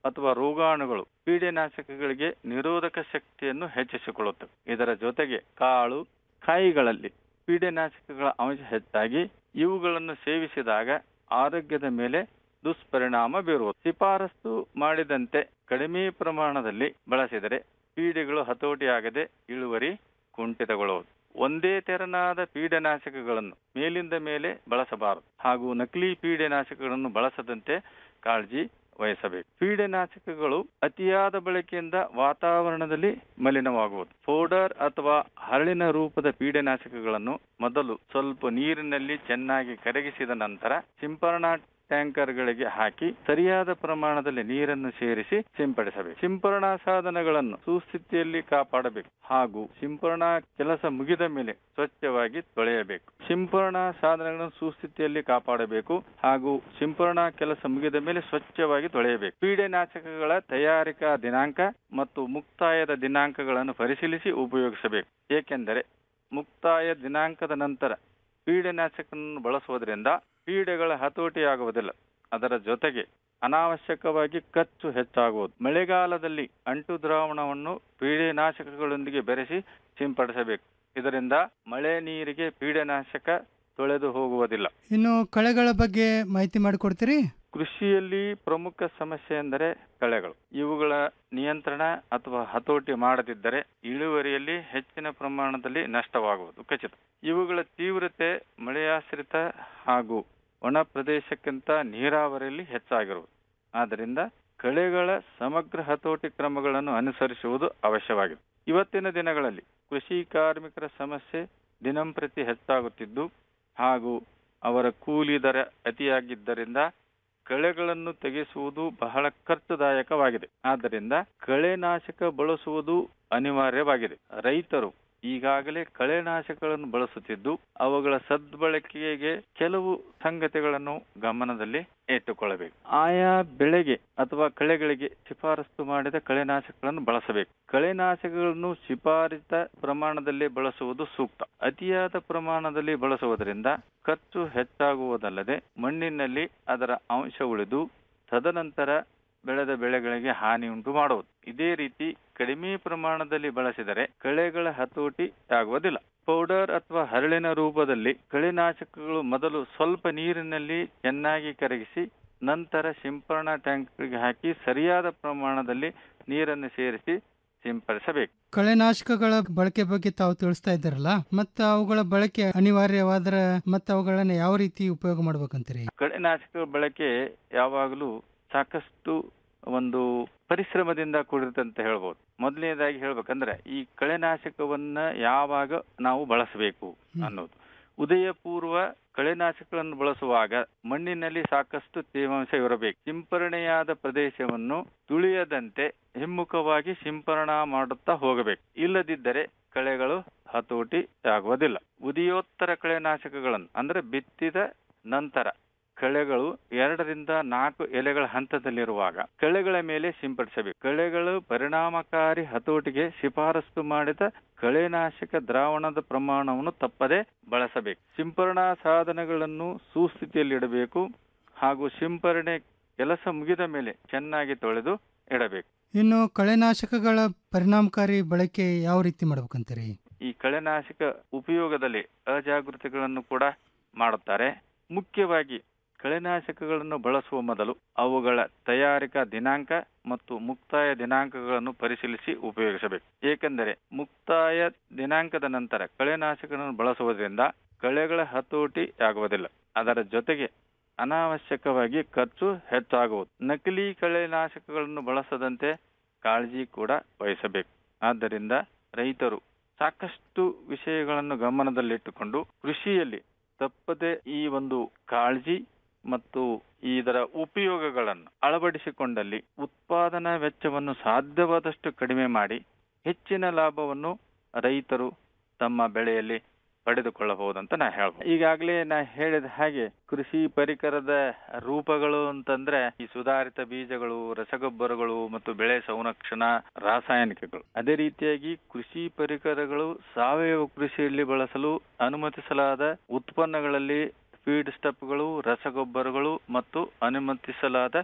ಅಥವಾ ರೋಗಾಣುಗಳು ಪೀಡೆನಾಶಕಗಳಿಗೆ ನಿರೋಧಕ ಶಕ್ತಿಯನ್ನು ಹೆಚ್ಚಿಸಿಕೊಳ್ಳುತ್ತವೆ ಇದರ ಜೊತೆಗೆ ಕಾಳು ಕಾಯಿಗಳಲ್ಲಿ ಪೀಡೆನಾಶಕಗಳ ಅಂಶ ಹೆಚ್ಚಾಗಿ ಇವುಗಳನ್ನು ಸೇವಿಸಿದಾಗ ಆರೋಗ್ಯದ ಮೇಲೆ ದುಷ್ಪರಿಣಾಮ ಬೀರುವುದು ಶಿಫಾರಸು ಮಾಡಿದಂತೆ ಕಡಿಮೆ ಪ್ರಮಾಣದಲ್ಲಿ ಬಳಸಿದರೆ ಪೀಡೆಗಳು ಹತೋಟಿಯಾಗದೆ ಇಳುವರಿ ಕುಂಠಿತಗೊಳ್ಳುವುದು ಒಂದೇ ತೆರನಾದ ಪೀಡನಾಶಕಗಳನ್ನು ಮೇಲಿಂದ ಮೇಲೆ ಬಳಸಬಾರದು ಹಾಗೂ ನಕಲಿ ಪೀಡನಾಶಕಗಳನ್ನು ಬಳಸದಂತೆ ಕಾಳಜಿ ವಹಿಸಬೇಕು ಪೀಡನಾಶಕಗಳು ಅತಿಯಾದ ಬಳಕೆಯಿಂದ ವಾತಾವರಣದಲ್ಲಿ ಮಲಿನವಾಗುವುದು ಪೌಡರ್ ಅಥವಾ ಹರಳಿನ ರೂಪದ ಪೀಡನಾಶಕಗಳನ್ನು ಮೊದಲು ಸ್ವಲ್ಪ ನೀರಿನಲ್ಲಿ ಚೆನ್ನಾಗಿ ಕರಗಿಸಿದ ನಂತರ ಸಿಂಪರಣಾ ಟ್ಯಾಂಕರ್ಗಳಿಗೆ ಹಾಕಿ ಸರಿಯಾದ ಪ್ರಮಾಣದಲ್ಲಿ ನೀರನ್ನು ಸೇರಿಸಿ ಸಿಂಪಡಿಸಬೇಕು ಸಿಂಪರಣಾ ಸಾಧನಗಳನ್ನು ಸುಸ್ಥಿತಿಯಲ್ಲಿ ಕಾಪಾಡಬೇಕು ಹಾಗೂ ಸಿಂಪರಣಾ ಕೆಲಸ ಮುಗಿದ ಮೇಲೆ ಸ್ವಚ್ಛವಾಗಿ ತೊಳೆಯಬೇಕು ಸಿಂಪರಣಾ ಸಾಧನಗಳನ್ನು ಸುಸ್ಥಿತಿಯಲ್ಲಿ ಕಾಪಾಡಬೇಕು ಹಾಗೂ ಸಿಂಪರಣಾ ಕೆಲಸ ಮುಗಿದ ಮೇಲೆ ಸ್ವಚ್ಛವಾಗಿ ತೊಳೆಯಬೇಕು ಪೀಡೆನಾಶಕಗಳ ತಯಾರಿಕಾ ದಿನಾಂಕ ಮತ್ತು ಮುಕ್ತಾಯದ ದಿನಾಂಕಗಳನ್ನು ಪರಿಶೀಲಿಸಿ ಉಪಯೋಗಿಸಬೇಕು ಏಕೆಂದರೆ ಮುಕ್ತಾಯ ದಿನಾಂಕದ ನಂತರ ಪೀಡೆನಾಶಕವನ್ನು ಬಳಸುವುದರಿಂದ ಪೀಡೆಗಳ ಹತೋಟಿಯಾಗುವುದಿಲ್ಲ ಅದರ ಜೊತೆಗೆ ಅನಾವಶ್ಯಕವಾಗಿ ಖರ್ಚು ಹೆಚ್ಚಾಗುವುದು ಮಳೆಗಾಲದಲ್ಲಿ ಅಂಟು ದ್ರಾವಣವನ್ನು ಪೀಡೆನಾಶಕಗಳೊಂದಿಗೆ ಬೆರೆಸಿ ಸಿಂಪಡಿಸಬೇಕು ಇದರಿಂದ ಮಳೆ ನೀರಿಗೆ ಪೀಡೆನಾಶಕ ತೊಳೆದು ಹೋಗುವುದಿಲ್ಲ ಇನ್ನು ಕಳೆಗಳ ಬಗ್ಗೆ ಮಾಹಿತಿ ಮಾಡಿಕೊಡ್ತೀರಿ ಕೃಷಿಯಲ್ಲಿ ಪ್ರಮುಖ ಸಮಸ್ಯೆ ಎಂದರೆ ಕಳೆಗಳು ಇವುಗಳ ನಿಯಂತ್ರಣ ಅಥವಾ ಹತೋಟಿ ಮಾಡದಿದ್ದರೆ ಇಳುವರಿಯಲ್ಲಿ ಹೆಚ್ಚಿನ ಪ್ರಮಾಣದಲ್ಲಿ ನಷ್ಟವಾಗುವುದು ಖಚಿತ ಇವುಗಳ ತೀವ್ರತೆ ಮಳೆಯಾಶ್ರಿತ ಹಾಗೂ ಒಣ ಪ್ರದೇಶಕ್ಕಿಂತ ನೀರಾವರಿಯಲ್ಲಿ ಹೆಚ್ಚಾಗಿರುವುದು ಆದ್ದರಿಂದ ಕಳೆಗಳ ಸಮಗ್ರ ಹತೋಟಿ ಕ್ರಮಗಳನ್ನು ಅನುಸರಿಸುವುದು ಅವಶ್ಯವಾಗಿದೆ ಇವತ್ತಿನ ದಿನಗಳಲ್ಲಿ ಕೃಷಿ ಕಾರ್ಮಿಕರ ಸಮಸ್ಯೆ ದಿನಂಪ್ರತಿ ಹೆಚ್ಚಾಗುತ್ತಿದ್ದು ಹಾಗೂ ಅವರ ಕೂಲಿ ದರ ಅತಿಯಾಗಿದ್ದರಿಂದ ಕಳೆಗಳನ್ನು ತೆಗೆಸುವುದು ಬಹಳ ಖರ್ಚುದಾಯಕವಾಗಿದೆ ಆದ್ದರಿಂದ ಕಳೆನಾಶಕ ಬಳಸುವುದು ಅನಿವಾರ್ಯವಾಗಿದೆ ರೈತರು ಈಗಾಗಲೇ ಕಳೆನಾಶಕಗಳನ್ನು ಬಳಸುತ್ತಿದ್ದು ಅವುಗಳ ಸದ್ಬಳಕೆಗೆ ಕೆಲವು ಸಂಗತಿಗಳನ್ನು ಗಮನದಲ್ಲಿ ಇಟ್ಟುಕೊಳ್ಳಬೇಕು ಆಯಾ ಬೆಳೆಗೆ ಅಥವಾ ಕಳೆಗಳಿಗೆ ಶಿಫಾರಸು ಮಾಡಿದ ಕಳೆನಾಶಕಗಳನ್ನು ಬಳಸಬೇಕು ಕಳೆನಾಶಕಗಳನ್ನು ಶಿಫಾರಿತ ಪ್ರಮಾಣದಲ್ಲಿ ಬಳಸುವುದು ಸೂಕ್ತ ಅತಿಯಾದ ಪ್ರಮಾಣದಲ್ಲಿ ಬಳಸುವುದರಿಂದ ಖರ್ಚು ಹೆಚ್ಚಾಗುವುದಲ್ಲದೆ ಮಣ್ಣಿನಲ್ಲಿ ಅದರ ಅಂಶ ಉಳಿದು ತದನಂತರ ಬೆಳೆದ ಬೆಳೆಗಳಿಗೆ ಹಾನಿ ಉಂಟು ಮಾಡುವುದು ಇದೇ ರೀತಿ ಕಡಿಮೆ ಪ್ರಮಾಣದಲ್ಲಿ ಬಳಸಿದರೆ ಕಳೆಗಳ ಹತೋಟಿ ಆಗುವುದಿಲ್ಲ ಪೌಡರ್ ಅಥವಾ ಹರಳಿನ ರೂಪದಲ್ಲಿ ಕಳೆನಾಶಕಗಳು ಮೊದಲು ಸ್ವಲ್ಪ ನೀರಿನಲ್ಲಿ ಚೆನ್ನಾಗಿ ಕರಗಿಸಿ ನಂತರ ಸಿಂಪರಣಾ ಟ್ಯಾಂಕ್ಗೆ ಹಾಕಿ ಸರಿಯಾದ ಪ್ರಮಾಣದಲ್ಲಿ ನೀರನ್ನು ಸೇರಿಸಿ ಸಿಂಪಡಿಸಬೇಕು ಕಳೆನಾಶಕಗಳ ಬಳಕೆ ಬಗ್ಗೆ ತಾವು ತಿಳಿಸ್ತಾ ಇದ್ದಾರಲ್ಲ ಮತ್ತೆ ಅವುಗಳ ಬಳಕೆ ಅನಿವಾರ್ಯವಾದ್ರೆ ಮತ್ತೆ ಅವುಗಳನ್ನ ಯಾವ ರೀತಿ ಉಪಯೋಗ ಮಾಡ್ಬೇಕಂತೀರಿ ಕಳೆನಾಶಕಗಳ ಬಳಕೆ ಯಾವಾಗಲೂ ಸಾಕಷ್ಟು ಒಂದು ಪರಿಶ್ರಮದಿಂದ ಕೂಡಿರ್ತಂತ ಹೇಳ್ಬೋದು ಮೊದಲನೇದಾಗಿ ಹೇಳ್ಬೇಕಂದ್ರೆ ಈ ಕಳೆನಾಶಕವನ್ನ ಯಾವಾಗ ನಾವು ಬಳಸಬೇಕು ಅನ್ನೋದು ಉದಯ ಪೂರ್ವ ಕಳೆನಾಶಕಗಳನ್ನು ಬಳಸುವಾಗ ಮಣ್ಣಿನಲ್ಲಿ ಸಾಕಷ್ಟು ತೇವಾಂಶ ಇರಬೇಕು ಸಿಂಪರಣೆಯಾದ ಪ್ರದೇಶವನ್ನು ತುಳಿಯದಂತೆ ಹಿಮ್ಮುಖವಾಗಿ ಸಿಂಪರಣಾ ಮಾಡುತ್ತಾ ಹೋಗಬೇಕು ಇಲ್ಲದಿದ್ದರೆ ಕಳೆಗಳು ಹತೋಟಿ ಆಗುವುದಿಲ್ಲ ಉದಯೋತ್ತರ ಕಳೆನಾಶಕಗಳನ್ನು ಅಂದ್ರೆ ಬಿತ್ತಿದ ನಂತರ ಕಳೆಗಳು ಎರಡರಿಂದ ನಾಲ್ಕು ಎಲೆಗಳ ಹಂತದಲ್ಲಿರುವಾಗ ಕಳೆಗಳ ಮೇಲೆ ಸಿಂಪಡಿಸಬೇಕು ಕಳೆಗಳು ಪರಿಣಾಮಕಾರಿ ಹತೋಟಿಗೆ ಶಿಫಾರಸು ಮಾಡಿದ ಕಳೆನಾಶಕ ದ್ರಾವಣದ ಪ್ರಮಾಣವನ್ನು ತಪ್ಪದೆ ಬಳಸಬೇಕು ಸಿಂಪರಣಾ ಸಾಧನಗಳನ್ನು ಸುಸ್ಥಿತಿಯಲ್ಲಿಡಬೇಕು ಹಾಗೂ ಸಿಂಪರಣೆ ಕೆಲಸ ಮುಗಿದ ಮೇಲೆ ಚೆನ್ನಾಗಿ ತೊಳೆದು ಇಡಬೇಕು ಇನ್ನು ಕಳೆನಾಶಕಗಳ ಪರಿಣಾಮಕಾರಿ ಬಳಕೆ ಯಾವ ರೀತಿ ಮಾಡ್ಬೇಕಂತೀರಿ ಈ ಕಳೆನಾಶಕ ಉಪಯೋಗದಲ್ಲಿ ಅಜಾಗೃತಿಗಳನ್ನು ಕೂಡ ಮಾಡುತ್ತಾರೆ ಮುಖ್ಯವಾಗಿ ಕಳೆನಾಶಕಗಳನ್ನು ಬಳಸುವ ಮೊದಲು ಅವುಗಳ ತಯಾರಿಕಾ ದಿನಾಂಕ ಮತ್ತು ಮುಕ್ತಾಯ ದಿನಾಂಕಗಳನ್ನು ಪರಿಶೀಲಿಸಿ ಉಪಯೋಗಿಸಬೇಕು ಏಕೆಂದರೆ ಮುಕ್ತಾಯ ದಿನಾಂಕದ ನಂತರ ಕಳೆನಾಶಕಗಳನ್ನು ಬಳಸುವುದರಿಂದ ಕಳೆಗಳ ಹತೋಟಿ ಆಗುವುದಿಲ್ಲ ಅದರ ಜೊತೆಗೆ ಅನಾವಶ್ಯಕವಾಗಿ ಖರ್ಚು ಹೆಚ್ಚಾಗುವುದು ನಕಲಿ ಕಳೆನಾಶಕಗಳನ್ನು ಬಳಸದಂತೆ ಕಾಳಜಿ ಕೂಡ ವಹಿಸಬೇಕು ಆದ್ದರಿಂದ ರೈತರು ಸಾಕಷ್ಟು ವಿಷಯಗಳನ್ನು ಗಮನದಲ್ಲಿಟ್ಟುಕೊಂಡು ಕೃಷಿಯಲ್ಲಿ ತಪ್ಪದೆ ಈ ಒಂದು ಕಾಳಜಿ ಮತ್ತು ಇದರ ಉಪಯೋಗಗಳನ್ನು ಅಳವಡಿಸಿಕೊಂಡಲ್ಲಿ ಉತ್ಪಾದನಾ ವೆಚ್ಚವನ್ನು ಸಾಧ್ಯವಾದಷ್ಟು ಕಡಿಮೆ ಮಾಡಿ ಹೆಚ್ಚಿನ ಲಾಭವನ್ನು ರೈತರು ತಮ್ಮ ಬೆಳೆಯಲ್ಲಿ ಪಡೆದುಕೊಳ್ಳಬಹುದಂತ ನಾ ಹೇಳ್ಬೋದು ಈಗಾಗಲೇ ನಾ ಹೇಳಿದ ಹಾಗೆ ಕೃಷಿ ಪರಿಕರದ ರೂಪಗಳು ಅಂತಂದ್ರೆ ಈ ಸುಧಾರಿತ ಬೀಜಗಳು ರಸಗೊಬ್ಬರಗಳು ಮತ್ತು ಬೆಳೆ ಸಂರಕ್ಷಣಾ ರಾಸಾಯನಿಕಗಳು ಅದೇ ರೀತಿಯಾಗಿ ಕೃಷಿ ಪರಿಕರಗಳು ಸಾವಯವ ಕೃಷಿಯಲ್ಲಿ ಬಳಸಲು ಅನುಮತಿಸಲಾದ ಉತ್ಪನ್ನಗಳಲ್ಲಿ ಫೀಡ್ ಸ್ಟಪ್ಗಳು ರಸಗೊಬ್ಬರಗಳು ಮತ್ತು ಅನುಮತಿಸಲಾದ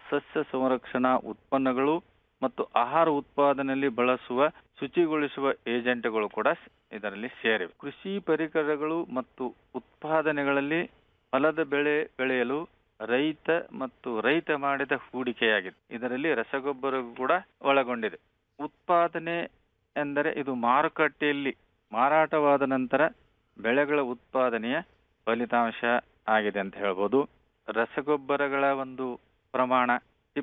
ಸಸ್ಯ ಸಂರಕ್ಷಣಾ ಉತ್ಪನ್ನಗಳು ಮತ್ತು ಆಹಾರ ಉತ್ಪಾದನೆಯಲ್ಲಿ ಬಳಸುವ ಶುಚಿಗೊಳಿಸುವ ಏಜೆಂಟ್ಗಳು ಕೂಡ ಸ್- ಇದರಲ್ಲಿ ಸೇರಿವೆ ಕೃಷಿ ಪರಿಕರಗಳು ಮತ್ತು ಉತ್ಪಾದನೆಗಳಲ್ಲಿ ಫಲದ ಬೆಳೆ ಬೆಳೆಯಲು ರೈತ ಮತ್ತು ರೈತ ಮಾಡಿದ ಹೂಡಿಕೆಯಾಗಿದೆ ಇದರಲ್ಲಿ ರಸಗೊಬ್ಬರ ಕೂಡ ಒಳಗೊಂಡಿದೆ ಉತ್ಪಾದನೆ ಎಂದರೆ ಇದು ಮಾರುಕಟ್ಟೆಯಲ್ಲಿ ಮಾರಾಟವಾದ ನಂತರ ಬೆಳೆಗಳ ಉತ್ಪಾದನೆಯ ಫಲಿತಾಂಶ ಆಗಿದೆ ಅಂತ ಹೇಳ್ಬೋದು ರಸಗೊಬ್ಬರಗಳ ಒಂದು ಪ್ರಮಾಣ